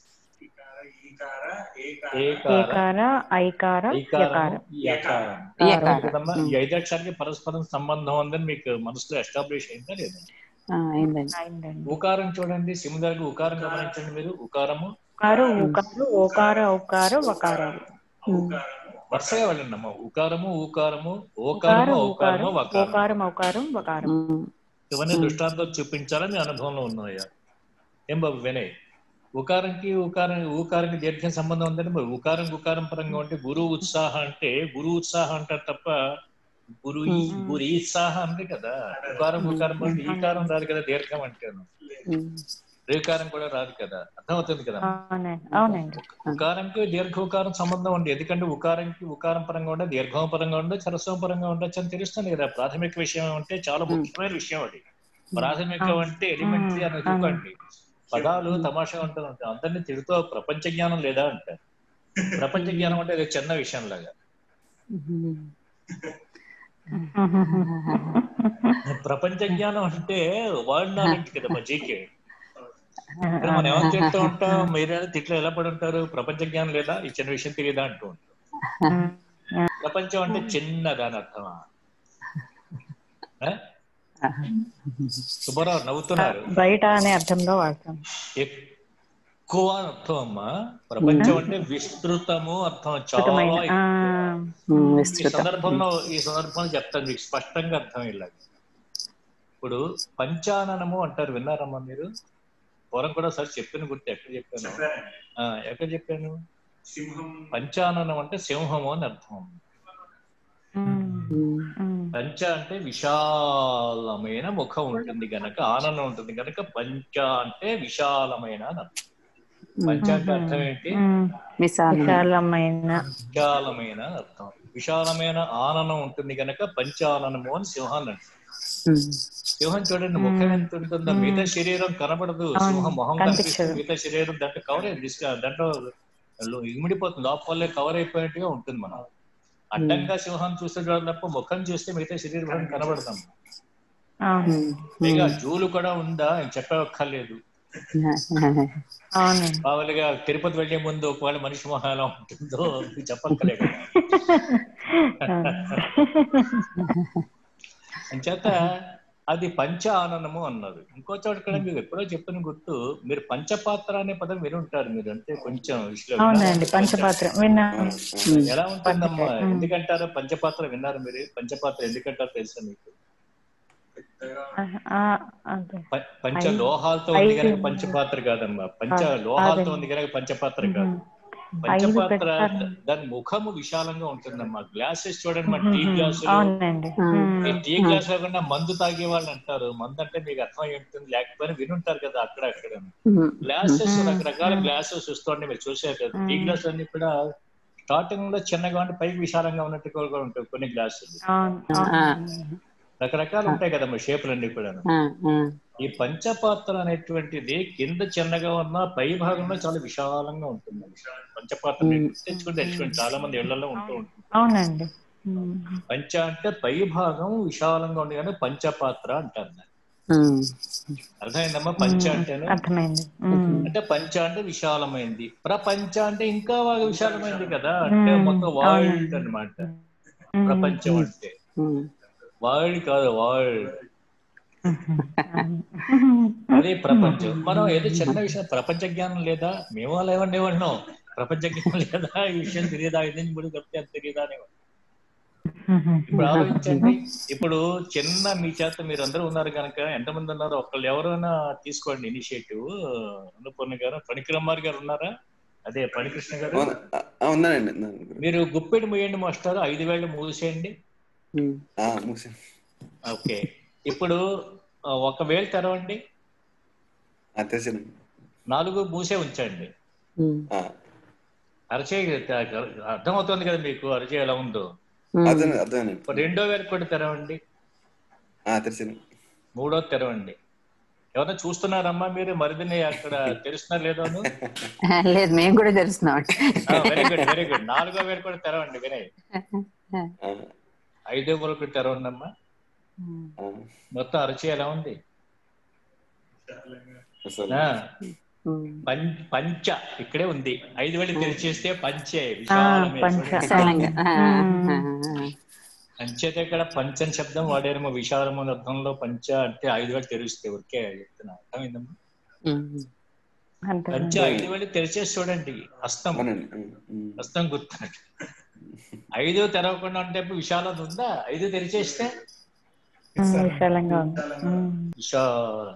ఏకార ఏకార ఐకార ఐకారము, యకార యకారం. యకారం. కదమ్మా? ఈ ఐదు అక్షరాలకి పరస్పరం సంబంధం ఉందని మీకు మనసులో ఎస్టాబ్లిష్ అయిందా లేదా ఆ, అయిందండి అయిందండి ఉకారం చూడండి సిమిదారికి ఉకారం గమనించండి మీరు ఉకారము ఉకారు ఊకారు ఓకార ఔకార వకారాలు వరుసగా వెళ్ళండి అమ్మా ఉకారము ఊకారము ఉకారు ఓకారము ఊకారం ఔకారము వకారము ఓకారం ఔకారం వకారం ఇవన్నీ దృష్టాంతాలు చూపించాలని మీ అనుభవంలో ఉన్నాయా ఏం బాబు వినయ్ ఉకారంకి ఉకారం ఊకారంకి దీర్ఘ సంబంధం ఉందంటే మరి ఉకారం ఉకారం పరంగా ఉంటే గురు ఉత్సాహ అంటే గురు ఉత్సాహ అంటారు తప్ప గురు ఈ- గురు ఈత్సాహ అంతే కదా ఉకారం ఉకారం అంటే ఈకారం రాదు కదా దీర్ఘం అంటాను రేకారం కూడా రాదు కదా అర్థమవుతుంది కదా అవునండి అవునండి ఉకారంకి దీర్ఘ ఉకారం సంబంధం ఉంది ఎందుకంటే ఉకారంకి ఉకారం పరంగా ఉండే దీర్ఘం పరంగా ఉండే చరస్వం పరంగా ఉండొచ్చు అని తెలుస్తుంది కదా ప్రాథమిక విషయం అంటే చాలా ముఖ్యమైన విషయం అది ప్రాథమికం అంటే ఎలిమెంటరీ అని చూడండి పదాలు తమాషా ఉంటుంది అంటే అందరినీ తిడుతూ ప్రపంచ జ్ఞానం లేదా అంటారు ప్రపంచ జ్ఞానం అంటే అది చిన్న విషయం లాగా ప్రపంచ జ్ఞానం అంటే వరల్డ్ నాలెడ్జ్ కదా మా జీకే ఇక్కడ మనం ఏమని తింటూ ఉంటాం మీరే తిట్లు ఎలా పడి ఉంటారు ప్రపంచ జ్ఞానం లేదా ఈ చిన్న విషయం తెలియదా అంటూ ఉంటాం ప్రపంచం అంటే చిన్నదా అని అర్థమా ఆ? సుబ్బారావు నవ్వుతున్నారు బయట అనే అర్థంలో వాడతాం ఎక్కువ అని అర్థం అమ్మా ప్రపంచం అంటే విస్తృతము అర్థం చాలా అర్థమైన ఆ, ఎక్కువ. ఈ సందర్భంలో ఈ సందర్భంలో చెప్తాను మీకు స్పష్టంగా అర్థం ఇలాగ ఇప్పుడు పంచాననము అంటారు విన్నారమ్మా మీరు పూర్వం కూడా సార్ చెప్పిన గుర్తు ఎక్కడ చెప్పాను ఆ, ఎక్కడ చెప్పాను పంచాననం అంటే సింహము అని అర్థం పంచ అంటే విశాలమైన ముఖం ఉంటుంది గనక ఆనందం ఉంటుంది గనక పంచ అంటే విశాలమైన అని అర్థం పంచ అంటే అర్థం ఏంటి విశాలమైన విశాలమైన అని అర్థం విశాలమైన ఆనందం ఉంటుంది గనక పంచాననము అని సింహాన్ని అంటారు సింహం చూడండి ముఖం ఎంత ఉంటుందో మిగతా శరీరం కనబడదు అవును, సింహం మొహం కనిపించదు. కనిపిస్తుంది మిగతా శరీరం దాంట్లో కవర్ అయింది disc- దాంట్లో లో- ఇమిడిపోతుంది లోపలే కవర్ అయిపోయినట్టుగా ఉంటుంది మనం అడ్డంగా సింహం చూస్తే చూడడం తప్ప ముఖం చూస్తే మిగతా శరీరం కనబడతాం అవును పైగా జూలు కూడా ఉందా అని చెప్పక్కర్లేదు అవునండి మామూలుగా తిరుపతి వెళ్లే ముందు ఒకవేళ మనిషి మొహం ఎలా ఉంటుందో మీకు చెప్పక్కర్లేదు అంచేత అది పంచ ఆననము అన్నారు ఇంకో చోట కూడా మీరు ఎప్పుడో చెప్పిన గుర్తు మీరు పంచపాత్ర అనే పదం విని ఉంటారు మీరు అంటే కొంచెం విషయం అవునండి పంచపాత్ర విన్నాను ఎలా ఉంటుందమ్మా పంచ- ఎందుకంటారు పంచపాత్ర విన్నారు మీరు పంచపాత్ర ఎందుకంటారు తెలుసా మీకు ఆ, అదే ప- పంచ ఐదు- లోహాలతో ఉంది కనుక ఐదు- పంచపాత్ర కాదమ్మా పంచ ఆ, లోహాలతో అదే. ఉంది కనుక పంచపాత్ర కాదు ఐదు పంచపాత్ర పెట్టారు. దాని ముఖము విశాలంగా ఉంటుందమ్మా గ్లాసెస్ చూడండి మా టీ మ్మ్. గ్లాసులు అవునండి ఈ టీ గ్లాస్ కాకుండా మందు తాగే వాళ్ళు అంటారు మందు అంటే మీకు అర్థం ఉంటుంది లేకపోయినా వినుంటారు కదా అక్కడ అక్కడ గ్లాసెస్ రకరకాల గ్లాసెస్ వస్తుంటే మీరు చూసారు కదా టీ గ్లాస్ అన్ని కూడా స్టార్టింగ్ లో చిన్నగా ఉంటే పైకి విశాలంగా ఉన్నట్టు కూడా ఉంటాయి కొన్ని గ్లాసులు అవును అవును. రకరకాలు ఉంటాయి కదమ్మా షేపులన్నీ కూడా ఈ పంచపాత్ర అనేటువంటిది కింద చిన్నగా ఉన్న పై భాగంలో చాలా విశాలంగా ఉంటుంది పంచపాత్ర మీరు తెచ్చుకుంటే తెచ్చుకోండి చాలా మంది ఇళ్లలో ఉంటూ ఉంటుంది అవునండి పంచ అంటే పై భాగం విశాలంగా ఉంది కానీ పంచపాత్ర అంటారు దాన్ని. అర్థమైందమ్మా పంచ అంటేనే అర్థమైంది అంటే పంచ అంటే విశాలమైంది ప్రపంచ అంటే ఇంకా బాగా విశాలమైంది కదా అంటే మ్మ్. మొత్తం వరల్డ్ అవునండి. అన్నమాట ప్రపంచం అంటే వరల్డ్ కాదు వరల్డ్ అదే ప్రపంచం మనం ఏదో చిన్న విషయం ప్రపంచ జ్ఞానం లేదా మేము అలా ఏమన్నా ఏమన్నాం ప్రపంచ జ్ఞానం లేదా ఈ విషయం తెలియదా ఇది ఇప్పుడు చెప్తే అది తెలియదా అని ఇప్పుడు ఆలోచించండి ఇప్పుడు చిన్న మీ చేత మీరు అందరూ ఉన్నారు కనుక ఎంతమంది ఉన్నారు ఒకళ్ళు ఎవరైనా తీసుకోండి ఇనిషియేటివ్ అన్నపూర్ణ గారు పనికిరమ్మారి గారు ఉన్నారా అదే పనికృష్ణ గారు ఆ, ఉన్నానండి ఉన్నాను. మీరు గుప్పెడు మూయండి మాస్టర్ ఐదు వేలు మూసేయండి ఆ, మూసాను. ఓకే ఇప్పుడు ఆ, ఒక వేలు తెరవండి ఆ, తెరిచానండి. నాలుగు మూసే ఉంచండి ఆ, అరచే అర్థమవుతుంది కదా మీకు అరచే ఎలా ఉందో అర్థం అర్థమేనండి ఇప్పుడు రెండో వేలు కూడా తెరవండి ఆ, తెరిచాను మూడో తెరవండి ఎవరైనా చూస్తున్నారమ్మా మీరు మరిదిని అక్కడ తెలుస్తున్నారు లేదో లేదు మేము కూడా తెలుస్తున్నాం వెరీ గుడ్ వెరీ గుడ్ నాలుగో వేలు కూడా తెరవండి వినయ్ ఐదో వేలు కూడా తెరవండి అమ్మా మొత్తం అరచి ఎలా ఉంది ఆ, పం- పంచ ఇక్కడే ఉంది ఐదు వేలు తెరిచేస్తే పంచే విశాలమే పంచ. చూడండి. విశాలంగా ఆ, ఆ, అంచేత ఇక్కడ పంచం శబ్దం వాడారేమో విశాలమైన అర్థంలో పంచ అంటే ఐదు వేలు తెరిస్తే ఊరికే చెప్తున్నా అర్థమైందమ్మా పంచ ఐదు వేలు తెరిచేసి చూడండి హస్తం హస్తం గుర్తున్నట్టు ఐదు తెరవకుండా ఉంటే విశాలత ఉందా ఐదు తెరిచేస్తే విశాలంగా ఉంది ఉమ్. విశాలం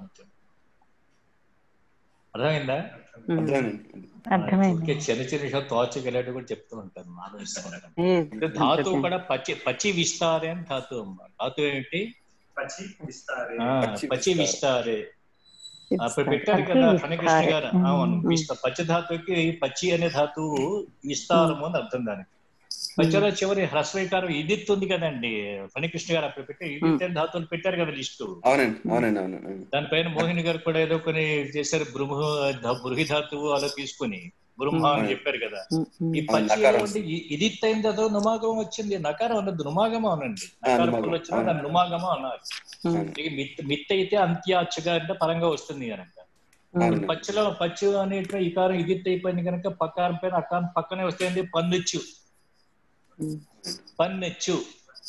అర్థమైందా అర్థమైంది ఊరికే చిన్న చిన్న విషయం తోచగలేటు కూడా చెప్తూ ఉంటాను ఆలోచిస్తున్నాను ఏ, అంటే ధాతువు కూడా పచ్చి పచ్చి విస్తారే అని ధాతువు అమ్మ ధాతువు ఏమిటి ఆ, పచ్చి విస్తారే అప్పుడు పెట్టారు పచ్చి కదా ఫణికృష్ణ విస్తారే. గారు ఉమ్. అవును ఉమ్. విస్త- పచ్చి ధాతువుకి పచ్చి అనే ధాతువు విస్తారము అని అర్థం దానికి పచ్చలో చివరి హ్రస్వీకారం ఇదిత్ ఉంది కదండి ఫణికృష్ణ గారు అప్పుడు పెట్టి ఇదిత్ అనే ధాతువులు పెట్టారు కదా లిస్టు అవునండి అవునండి అవును అవును. దానిపైన మోహిని గారు కూడా ఏదో కొన్ని చేశారు బృహ ధ- బృహి ధాతువు అలా తీసుకుని బ్రహ్మ అని అవును. చెప్పారు కదా ఈ అవును, పచ్చి నకారం. ఏమంటే ఇ- ఇదిత్ అయింది అదో నుమాగం వచ్చింది నకారం అన్నది నుమాగమం అనండి ఆ, నకారం నుమాగం, పుల్లు వచ్చినా అవును. దాన్ని నుమాగమం అన్నారు అవును. ఇక మిత్ మిత్ అయితే అంత్యాచ్చుగా అంటే పరంగా వస్తుంది కనుక ఇప్పుడు అవును. పచ్చిలో పచ్చు అనే ఇకారం ఇదిత్ అయిపోయింది కనుక పక్కారం పైన అకారం పక్కనే వస్తుంది పన్నుచ్చు పన్నెచ్చు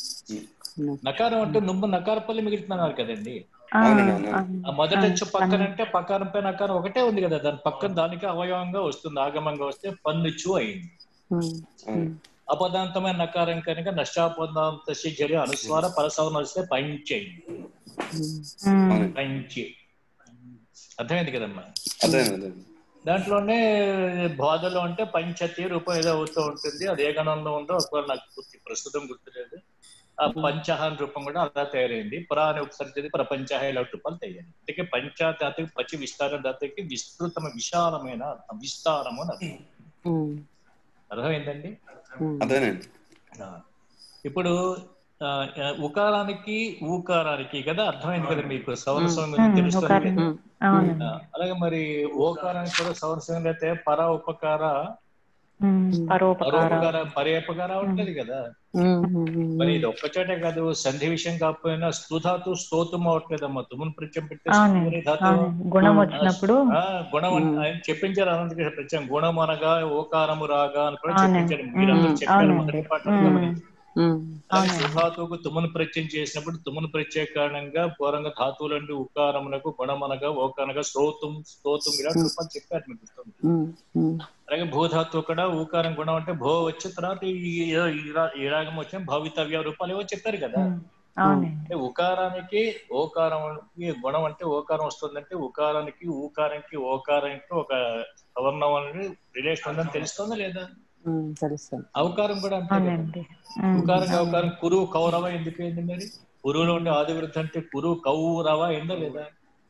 నకారం అంటే నువ్వు నకారపల్లి మిగులుతున్నారు కదండి ఆ, అవునండి, అవును. అవును. ఆ మొదట ఆ, వచ్చు పక్కన అంటే పకారం పైన అకారం ఒకటే ఉంది కదా దాని పక్కన దానికి అవయవంగా వస్తుంది ఆగమంగా వస్తే పన్నుచ్చు అయింది అవును. అపదాంతమైన నకారం కనుక నష్టాపదాంత జరి అనుస్వార పరసవనం వస్తే పంచ్ అయింది ఉమ్. అవునండి. పంచి అర్థమైంది కదమ్మా అర్థమైంది అర్థమైంది దాంట్లోనే బాధలో అంటే పంచతి రూపం ఏదో అవుతూ ఉంటుంది అది ఏ గణంలో ఉందో ఒకవేళ నాకు పూర్తి ప్రస్తుతం గుర్తులేదు ఆ పంచహాన్ రూపం కూడా అలా తయారైంది పురాణ ఉపసర్జది ప్రపంచ ఇలా రూపాలు తయారైంది అందుకే పంచాధాతుకి పచ్చి విస్తార ధాతుకి విస్తృతమ విశాలమైన అర్థం విస్తారము అని అర్థం అర్థమైందండి అర్థమైంది ఆ. ఇప్పుడు ఆ, ఆ, ఉకారానికి ఊకారానికి కదా అర్థమైంది కదా మీకు సౌరస్వం ఉమ్, గురించి తెలుస్తుంది ఉకారం. కదా? అవునండి ఆ, అలాగే మరి ఓకారానికి కూడా సౌరస్వం అయితే పర ఉపకార ఉమ్, పరోపకార పరోపకార పర్యపకార ఉంటది కదా మరి ఇది ఒక్కచోటే కాదు సంధి విషయం కాకపోయినా స్థుధాతు స్తోతం అవట్లేదమ్మా తుమును ప్రత్యం పెడితే అవునండి స్థూని ధాతు అవునండి గుణం వచ్చినప్పుడు ఆ, గుణం అంటే ఆయన చెప్పించారు అనంతకృష్ణ ప్రత్యం గుణం అనగా ఓకారము రాగా అని కూడా అవునండి. చెప్పించారు మీరందరూ ఉమ్, చెప్పారు అవునండి. మొదటి పాఠం ఉమ్. గమనించి అలాగే అవునండి. సుధాతువుకు తుమును ప్రత్యయం చేసినప్పుడు తుమును ప్రత్యయ కారణంగా పూర్వంగా ధాతువులండి ఉకారమునకు గుణమనగా ఓకానగా శ్రోతం స్తోతం ఇలాంటి రూపాలు చెప్పారు మీకు గుర్తుంది. అలాగే భూధాతువు కూడా ఊకారం గుణం అంటే భో వచ్చిన తర్వాత ఈ ఈ రా- ఈ రాగం వచ్చిన భవితవ్య రూపాలు ఏవో చెప్పారు కదా ఉమ్, అవునండి అంటే ఉకారానికి ఓకారం ఈ గుణం అంటే ఓకారం వస్తుందంటే ఉకారానికి ఊకారానికి ఓకారానికి ఒక సవర్ణం అనేది రిలేషన్ ఉందని తెలుస్తుందా లేదా తెలుస్తుంది అవకారం కూడా అంతే కదా అవునండి ఉమ్, ఉకారం అవకారం కురు కౌరవ ఎందుకు అయింది మరి కురులో ఉండే ఆది వృద్ధి అంటే కురు కౌరవ అయిందా లేదా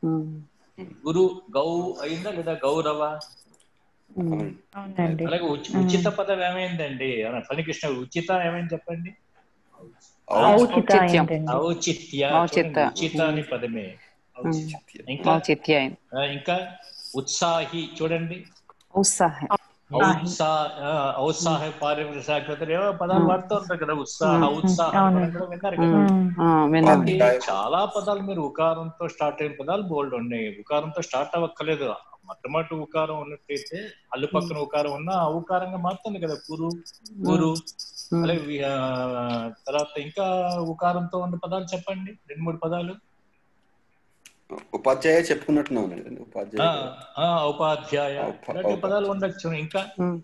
గురు గౌ అయిందా లేదా గౌరవ అవును. అవునండి అలాగే ఉచి- ఉచిత పదం ఏమైందండి అవునా, ఫణికృష్ణ ఉచిత ఏమైంది చెప్పండి ఔచిత ఔచిత్యం. ఏంటండి ఔచిత్య ఔచిత. చూడండి, ఉచిత అనే పదమే ఇంకా ఔచిత్య ఆ, ఇంకా ఉత్సాహి చూడండి ఉత్సాహం ఔత్సా ఆ, ఔత్సాహ పారిశ్రామిక శాఖ ఏవో పదాలు వాడుతూ ఉంటారు కదా ఉత్సాహ ఉత్సాహ అవునండి. కూడా విన్నారు కదా ఉమ్, విన్నాను కాబట్టి చాలా పదాలు మీరు ఉకారంతో స్టార్ట్ అయిన పదాలు బోల్డ్ ఉన్నాయి ఉకారంతో స్టార్ట్ అవ్వక్కర్లేదు మొట్టమొదటి ఉకారం ఉన్నట్టయితే అల్లు పక్కన ఉకారం ఉన్న ఆ ఉకారంగా మారుతుంది కదా కురు గురు అలాగే వి- ఆ, తర్వాత ఇంకా ఉకారంతో ఉన్న పదాలు చెప్పండి రెండు మూడు పదాలు ఉపాధ్యాయ చెప్పుకున్నట్టున్నాను కదండి ఆ, ఉపాధ్యాయ ఆ, ఉపాధ్యాయ ఉప- ఇలాంటి ఉప- పదాలు ఉండొచ్చు ఇంకా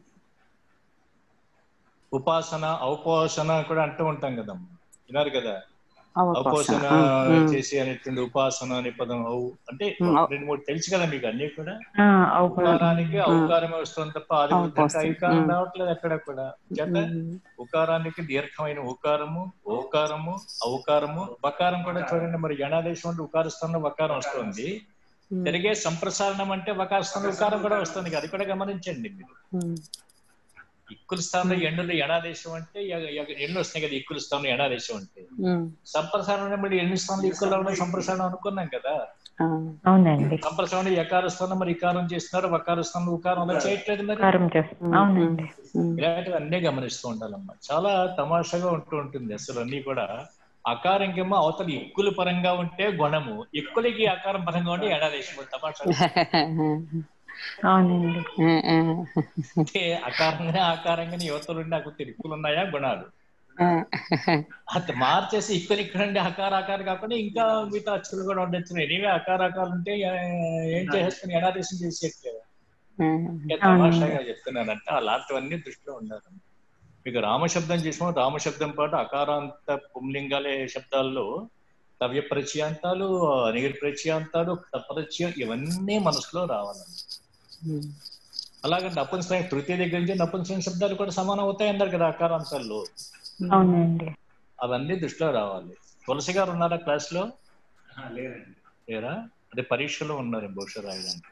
ఉపాసన ఔపోసన కూడా అంటూ ఉంటాం కదా విన్నారు కదా ఔపోసన చేసి అనేటువంటి ఉపాసన అనే పదం ఔ అంటే రెండు మూడు తెలుసు కదా మీకు అన్ని కూడా ఆ, అవకాశం ఉకారానికి ఔకారమే వస్తుంది తప్ప ఆది వృద్ధి అంటే ఔపాసన. ఐకారం ఉమ్. రావట్లేదు ఎక్కడ కూడా చేత ఉకారానికి దీర్ఘమైన ఉకారము ఓకారము ఔకారము బకారం కూడా చూడండి మరి గణాదేశం అంటే ఉకార స్థానంలో వకారం వస్తుంది తిరిగే సంప్రసారణం అంటే వకార స్థానంలో ఉకారం కూడా వస్తుంది కదా, అది కూడా గమనించండి మీరు ఇక్కుల స్థానంలో ఎండులు ఎడాదేశం అంటే ఎ- ఎ- ఎండ్లు వస్తున్నాయి కదా ఇక్కుల స్థానంలో ఎడాదేశం అంటే సంప్రసారణం మరి ఎన్ని స్థానంలో ఇక్కుల్లో ఉన్న సంప్రసారణం అనుకున్నాం కదా అవునండి సంప్రసారణం ఎకార స్థానం మరి ఇకారం చేస్తున్నారు వకార స్థానం ఉకారం అలా చేయట్లేదు మరి కారం చేస్తాం అవునండి ఇలాంటివి అన్నీ గమనిస్తూ ఉండాలమ్మా చాలా తమాషాగా ఉంటూ ఉంటుంది అసలు అన్ని కూడా అకారంకేమో అవతల ఎక్కుల పరంగా ఉంటే గుణము ఎక్కులకి ఆకారం పరంగా ఉంటే ఎడాదేశం తమాషా అవునండి అంటే అకారంగానే ఆకారంగానే యువతలు ఉండి నాకు ఎక్కులు ఉన్నాయా గుణాలు అది మార్చేసి ఇక్కడ ఇక్కడ ఉండి అకార ఆకారం కాకుండా ఇంకా మిగతా అచ్చులు కూడా ఉండొచ్చు ఎనివే అకారాకాలు ఉంటే ఏ- ఏం చేసేసుకుని ఎడాదేశం చేసేట్లేదు ఇంకా తమాషాగా చెప్తున్నానంటే అలాంటివన్నీ దృష్టిలో ఉండాలి మీకు రామశబ్దం చేసిన రామశబ్దం పాటు అకారాంత పుంలింగాలే శబ్దాల్లో తవ్య ప్రత్యయాంతాలు నీరు ప్రత్యయాంతాలు తపరత్యం ఇవన్నీ మనసులో రావాలండి అలాగే నపుంసక తృతీయ దగ్గర నుంచి నపుంసక శబ్దాలు కూడా సమానం అవుతాయి అన్నారు కదా అకారాంతాల్లో అవునండి అవన్నీ దృష్టిలో రావాలి తులసి గారు ఉన్నారా క్లాస్ లో లేరా అదే పరీక్షలో ఉన్నారు బహుశా రాయడానికి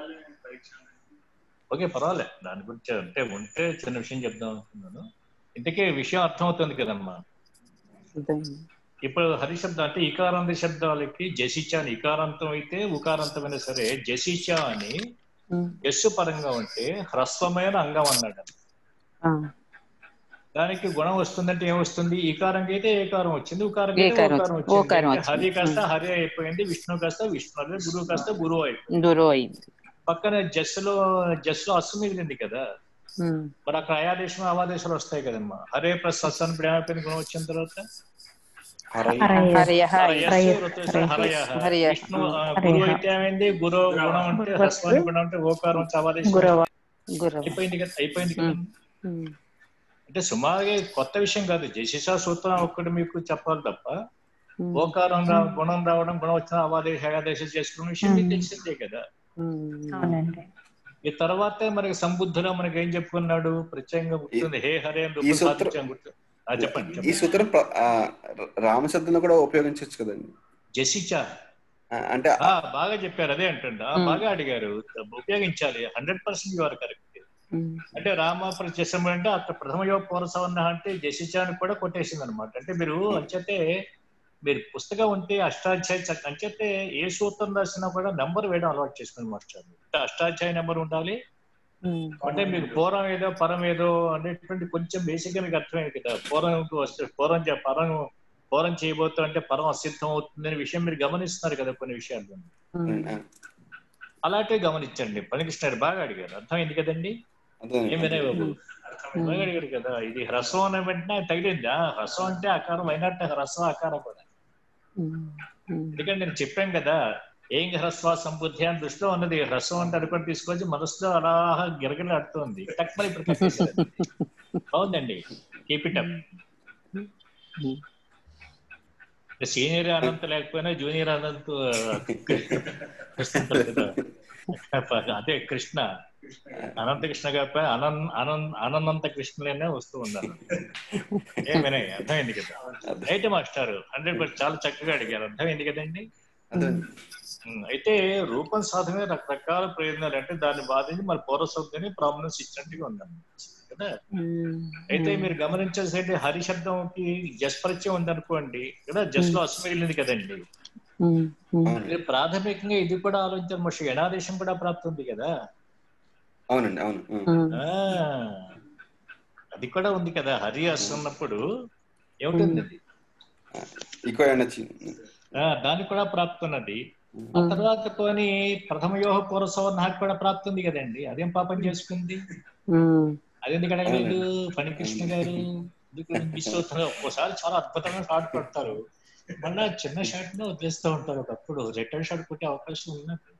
ఓకే పర్వాలే దాని గురించి అంటే ఉంటే చిన్న విషయం చెప్దాం అనుకున్నాను ఇంతకీ విషయం అర్థమవుతుంది కదమ్మా ఇప్పుడు హరిశబ్దం అంటే ఇకారాంత శబ్దాలకి జసిచ అని ఇకారాంతం అయితే ఉకారాంతమైనా సరే జసిచ అని యస్సు పరంగా ఉంటే హ్రస్వమైన అంగం అన్నాడు దానికి గుణం వస్తుందంటే ఏమొస్తుంది ఈకారంకి అయితే ఏకారం వచ్చింది ఉకారంకి అయితే ఏకారం ఓకారం వచ్చింది. ఓకారం వచ్చింది వచ్చింది. హరి కాస్త ఉమ్. హరి అయిపోయింది విష్ణు కాస్త విష్ణు అదే గురువు కాస్త గురువు అయిపోయింది దూరం అయింది పక్కన జస్సులో జస్సులో అస్సు మిగిలింది కదా ఉమ్. మరి అక్కడ అయాదేశం అవాదేశాలు వస్తాయి కదమ్మా హరే ప్లస్ అస్సు అని ఇప్పుడు ఏమైపోయింది గుణం వచ్చిన తర్వాత హరయ హరయస్సు హరయ వృత్తస్సు హరయః. హరయ విష్ణు ఆ, గురువు అయితే ఏమైంది గురు గుణం అంటే హ్రస్వానికి గుణం అంటే ఓకారం వచ్చి అవాదేశం గురవ గురవ అయిపోయింది కదా అయిపోయింది కదా ఉమ్. అంటే సుమారుగా ఇది కొత్త విషయం కాదు జసిషా సూత్రం ఒక్కటి మీకు చెప్పాలి తప్ప ఉమ్. ఓకారం రా గుణం రావడం గుణం వచ్చిన అవాదేశ ఏకాదేశం చేసుకున్న విషయం మీకు తెలిసిందే కదా ఉమ్. అవునండి ఈ తర్వాతే మనకి సంబుద్ధులో మనకి ఏం చెప్పుకున్నాడు ప్రత్యేకంగా గుర్తుంది హే హరే అని ఈ రూపం సూత్రం- సాధించాం గుర్తు ఆ, చెప్పండి ఈ చెప్పండి సూత్రం ప్ర- ఆ, రామశబ్దంలో కూడా ఉపయోగించవచ్చు కదండి జసిచా ఆ, అంటే ఆ, బాగా చెప్పారు అదే అంటుండ ఆ, బాగా అడిగారు ఉపయోగించాలి హండ్రెడ్ పర్సెంట్ యువర్ కరెక్ట్ ఉమ్. అంటే రామ ప్రత్యక్షం అంటే అక్కడ ప్రథమ పౌరసవన్న అంటే జసిచాని కూడా కొట్టేసింది అనమాట అంటే మీరు అంచేతే మీరు పుస్తకం ఉంటే అష్టాధ్యాయ చ- అంచేతే ఏ సూత్రం రాసినా కూడా నంబర్ వేయడం అలవాటు చేసుకుని మాస్టర్ అంటే అష్టాధ్యాయ నెంబర్ ఉండాలి ఉమ్. అంటే మీకు పూర్వం ఏదో పరం ఏదో అనేటువంటి కొంచెం బేసిక్ గా మీకు అర్థమైంది కదా పూర్వం వస్తే పూర్వం చే- పరం పూర్వం చేయబోతూ అంటే పరం అసిద్ధం అవుతుంది అనే విషయం మీరు గమనిస్తున్నారు కదా కొన్ని విషయాలు ఉమ్. ఆ, అలాంటివి గమనించండి పనికిస్తున్నారు బాగా అడిగారు అర్థమైంది కదండి అదేనండి. ఏం వినయ్ బాబు బాగా అడిగారు కదా ఇది హ్రస్వం అనే వెంటనే తగిలిందా హ్రస్వం అంటే ఆకారం అయినట్టు హ్రస్వ ఆకారం కూడా ఉమ్. ఉమ్. ఎందుకంటే నేను చెప్పాను కదా ఏం హ్రస్వ సంబుద్ధి అని దృష్టిలో ఉన్నది హ్రస్వం అంటే అనుకొని తీసుకొచ్చి మనసులో అలా గిరగిర అడుతుంది టక్మని ఇప్పుడు తప్పేశారు. బాగుందండి కీప్ ఇట్ అప్ సీనియర్ అనంత లేకపోయినా జూనియర్ అనంత వస్తుంటారు కదా. అదే కృష్ణ అనంత కృష్ణ కాకపోయినా అనంత అనంత అనంత కృష్ణలేనే వస్తూ ఉన్నారు ఏం వినయ్ అర్థమైంది కదా రైట్ మాస్టర్ హండ్రెడ్ పర్సెంట్ చాలా చక్కగా అడిగారు అర్థమైంది కదండి అదేనండి. ఉమ్, అయితే రూపం సాధన రకరకాల ప్రయోజనాలు అంటే దాన్ని బాధించి మన పౌరసౌద్యాన్ని ప్రామినెన్స్ ఇచ్చినట్టుగా ఉందన్నమాట కదా ఉమ్. అయితే మీరు గమనించేసైతే హరి శబ్దంకి జస్ పరిచయం ఉందనుకోండి కదా జస్ లో అస్సు మిగిలింది కదండి ఉమ్. ఉమ్. అవునండి మీరు ప్రాథమికంగా ఇది కూడా ఆలోచించారు మోషి ఎనాదేశం కూడా ప్రాప్తి ఉంది కదా అవునండి అవును ఆ. ఉమ్. ఆ అది కూడా ఉంది కదా హరి అస్సు ఉన్నప్పుడు ఏమిటి అది ఎక్కువ ఎనర్జీ ఆ, దానికి కూడా ప్రాప్తి ఉన్నది ఆ తర్వాత పోని ప్రథమయోహ పూర్వసవ నాకు కూడా ప్రాప్తి ఉంది కదండి అదేం పాపం చేసుకుంది ఉమ్. అదెందుకు అడగలేదు ఫణికృష్ణ గారు ఎందుకు మిస్ అవుతారు ఒక్కోసారి చాలా అద్భుతంగా షాట్ కొడతారు మళ్ళా చిన్న షాట్ నే వదిలేస్తూ ఉంటారు ఒకప్పుడు రిటర్న్ షాట్ కొట్టే అవకాశం ఉన్నది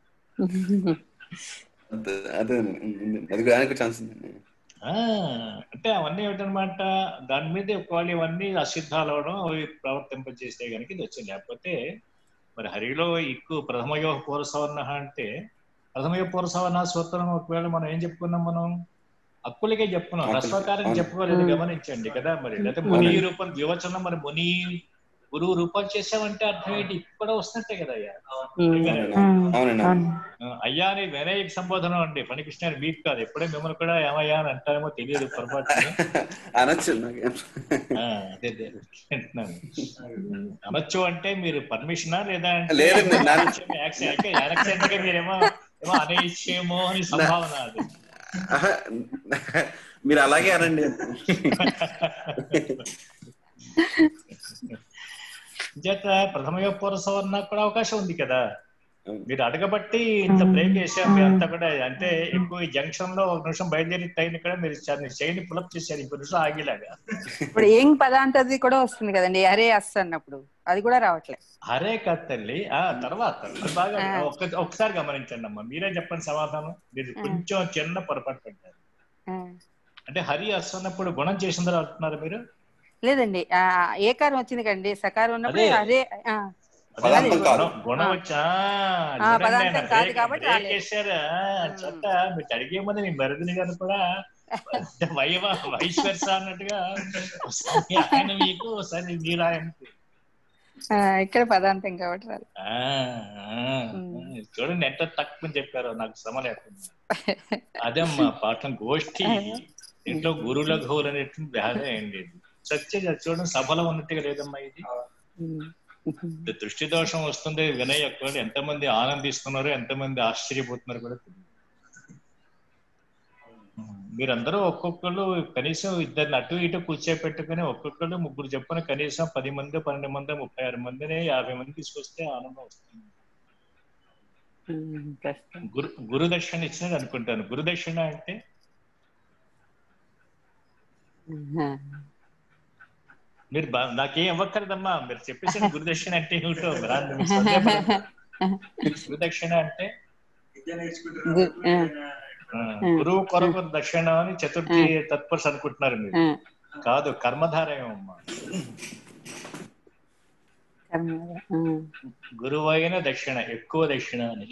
అదే అదే అది దానికి ఛాన్స్ ఉందండి ఆ అంటే అవన్నీ ఏమిటనమాట దాని మీద ఒకవేళ ఇవన్నీ అసిద్ధాలు అవడం అవి ప్రవర్తింపజేస్తే కనుక ఇది వచ్చింది లేకపోతే మరి హరిలో ఎక్కువ ప్రథమయో పూర్వసవర్ణ అంటే ప్రథమయో పూర్వసవర్ణ సూత్రం ఒకవేళ మనం ఏం చెప్పుకున్నాం మనం హక్కులకే చెప్పుకున్నాం హక్కులకే. హ్రస్వకారం అవును. చెప్పుకోలేదు ఉమ్. గమనించండి కదా మరి లేదా ముని రూపం వివచనం మరి ముని గురువు రూపాలు చేసామంటే అర్థం ఏంటి ఇక్కడ కూడా వస్తున్నట్టే కదా అయ్యా ఉమ్. అవునండి ఉమ్. అవునండి అవును అవును ఆ, అయ్యా అని వినయ్ సంబోధన అండి ఫణికృష్ణ గారు మీకు కాదు ఎప్పుడే మిమ్మల్ని కూడా ఏమయ్యా అని అంటారేమో తెలియదు పొరపాటు అనొచ్చు నాకేం ఆ, అదే అదే అంటున్నాను. అనొచ్చు అంటే మీరు పర్మిషనా లేదా అంటే లేదండి, నా- యాక్సె- అయితే యాక్సెంట్ గా మీరేమో ఏమో అనేయచ్చేమో అని సంభావన అది ఆహా, మీరు అలాగే అనండి చేత ప్రథమ పూర్వసవర్ణ కూడా అవకాశం ఉంది కదా అవును. మీరు అడగబట్టి ఇంత బ్రేక్ వేసాం మీ అంతా కూడా అంటే ఎక్కువ ఈ జంక్షన్ లో ఒక నిమిషం బయలుదేరి టైం కూడా మీరు చైన్ పులప్ చేశారు ఇంకో నిమిషం ఆగేలాగా ఇప్పుడు ఏం పదాంతది కూడా వస్తుంది కదండి అరే అస్ అన్నప్పుడు అది కూడా రావట్లే హరే కాదు తల్లి ఆ తర్వాత అది బాగా ఆ. ఒక్క ఒకసారి గమనించండి అమ్మా మీరే చెప్పండి సమాధానం మీరు కొంచెం చిన్న పొరపాటు పడ్డారు ఆ. అంటే హరి అన్నప్పుడు గుణం చేసిందని అంటున్నారు మీరు లేదండి ఆ ఏకారం వచ్చింది కండి సకారం ఉన్నప్పుడు అదే. అదే ఆ, అదే పదార్థం కాదు. గుణం- గుణం వచ్చా ఆ, పదార్థం కాదు కాబట్టి రాలేదు. చేశారా చట్ట మీకు అడిగే ముందు మీ మరుదుని గారు కూడా వైవ వైశ్వర్స అన్నట్టుగా ఒకసారి ఆయన మీకు ఒకసారి మీరు ఆయనకి ఆ, ఇక్కడ పదాంతం కాబట్టి రాలేదు ఆ, ఆ. చూడండి ఎంత తక్కువ చెప్పారో నాకు శ్రమ లేకుండా అదమ్మా పాఠం గోష్ఠి ఇంట్లో గురు లఘువులు అనేటువంటి వ్యాధి అయింది ఇది సత్య చూడండి సఫలం ఉన్నట్టుగా లేదమ్మా ఇది ఇది దృష్టి దోషం వస్తుంది వినయ్ ఎక్కువ ఎంతమంది ఆనందిస్తున్నారు ఎంతమంది ఆశ్చర్యపోతున్నారు కూడా తెలియదు మీరందరూ ఒక్కొక్కళ్ళు కనీసం ఇద్దరిని అటు ఇటు కూర్చోపెట్టుకుని ఒక్కొక్కళ్ళు ముగ్గురు చెప్పున కనీసం పది మంది పన్నెండు మంది ముప్పై ఆరు మందిని యాభై మంది తీసుకొస్తే ఆనందం వస్తుంది గురు గురుదక్షిణ ఇచ్చినది అనుకుంటాను గురుదక్షిణ అంటే మీరు బా- నాకేం ఇవ్వక్కర్లేదమ్మా మీరు చెప్పేసి గురుదక్షిణ అంటే ఏమిటో మీరు అన్న- మీకు సందేహపడదు. గురుదక్షిణ అంటే ఆ, గురువు కొరకు దక్షిణ అని చతుర్థి తత్పర్స్ అనుకుంటున్నారు మీరు కాదు కర్మధారయం అమ్మా గురువు అయిన దక్షిణ ఎక్కువ దక్షిణ అని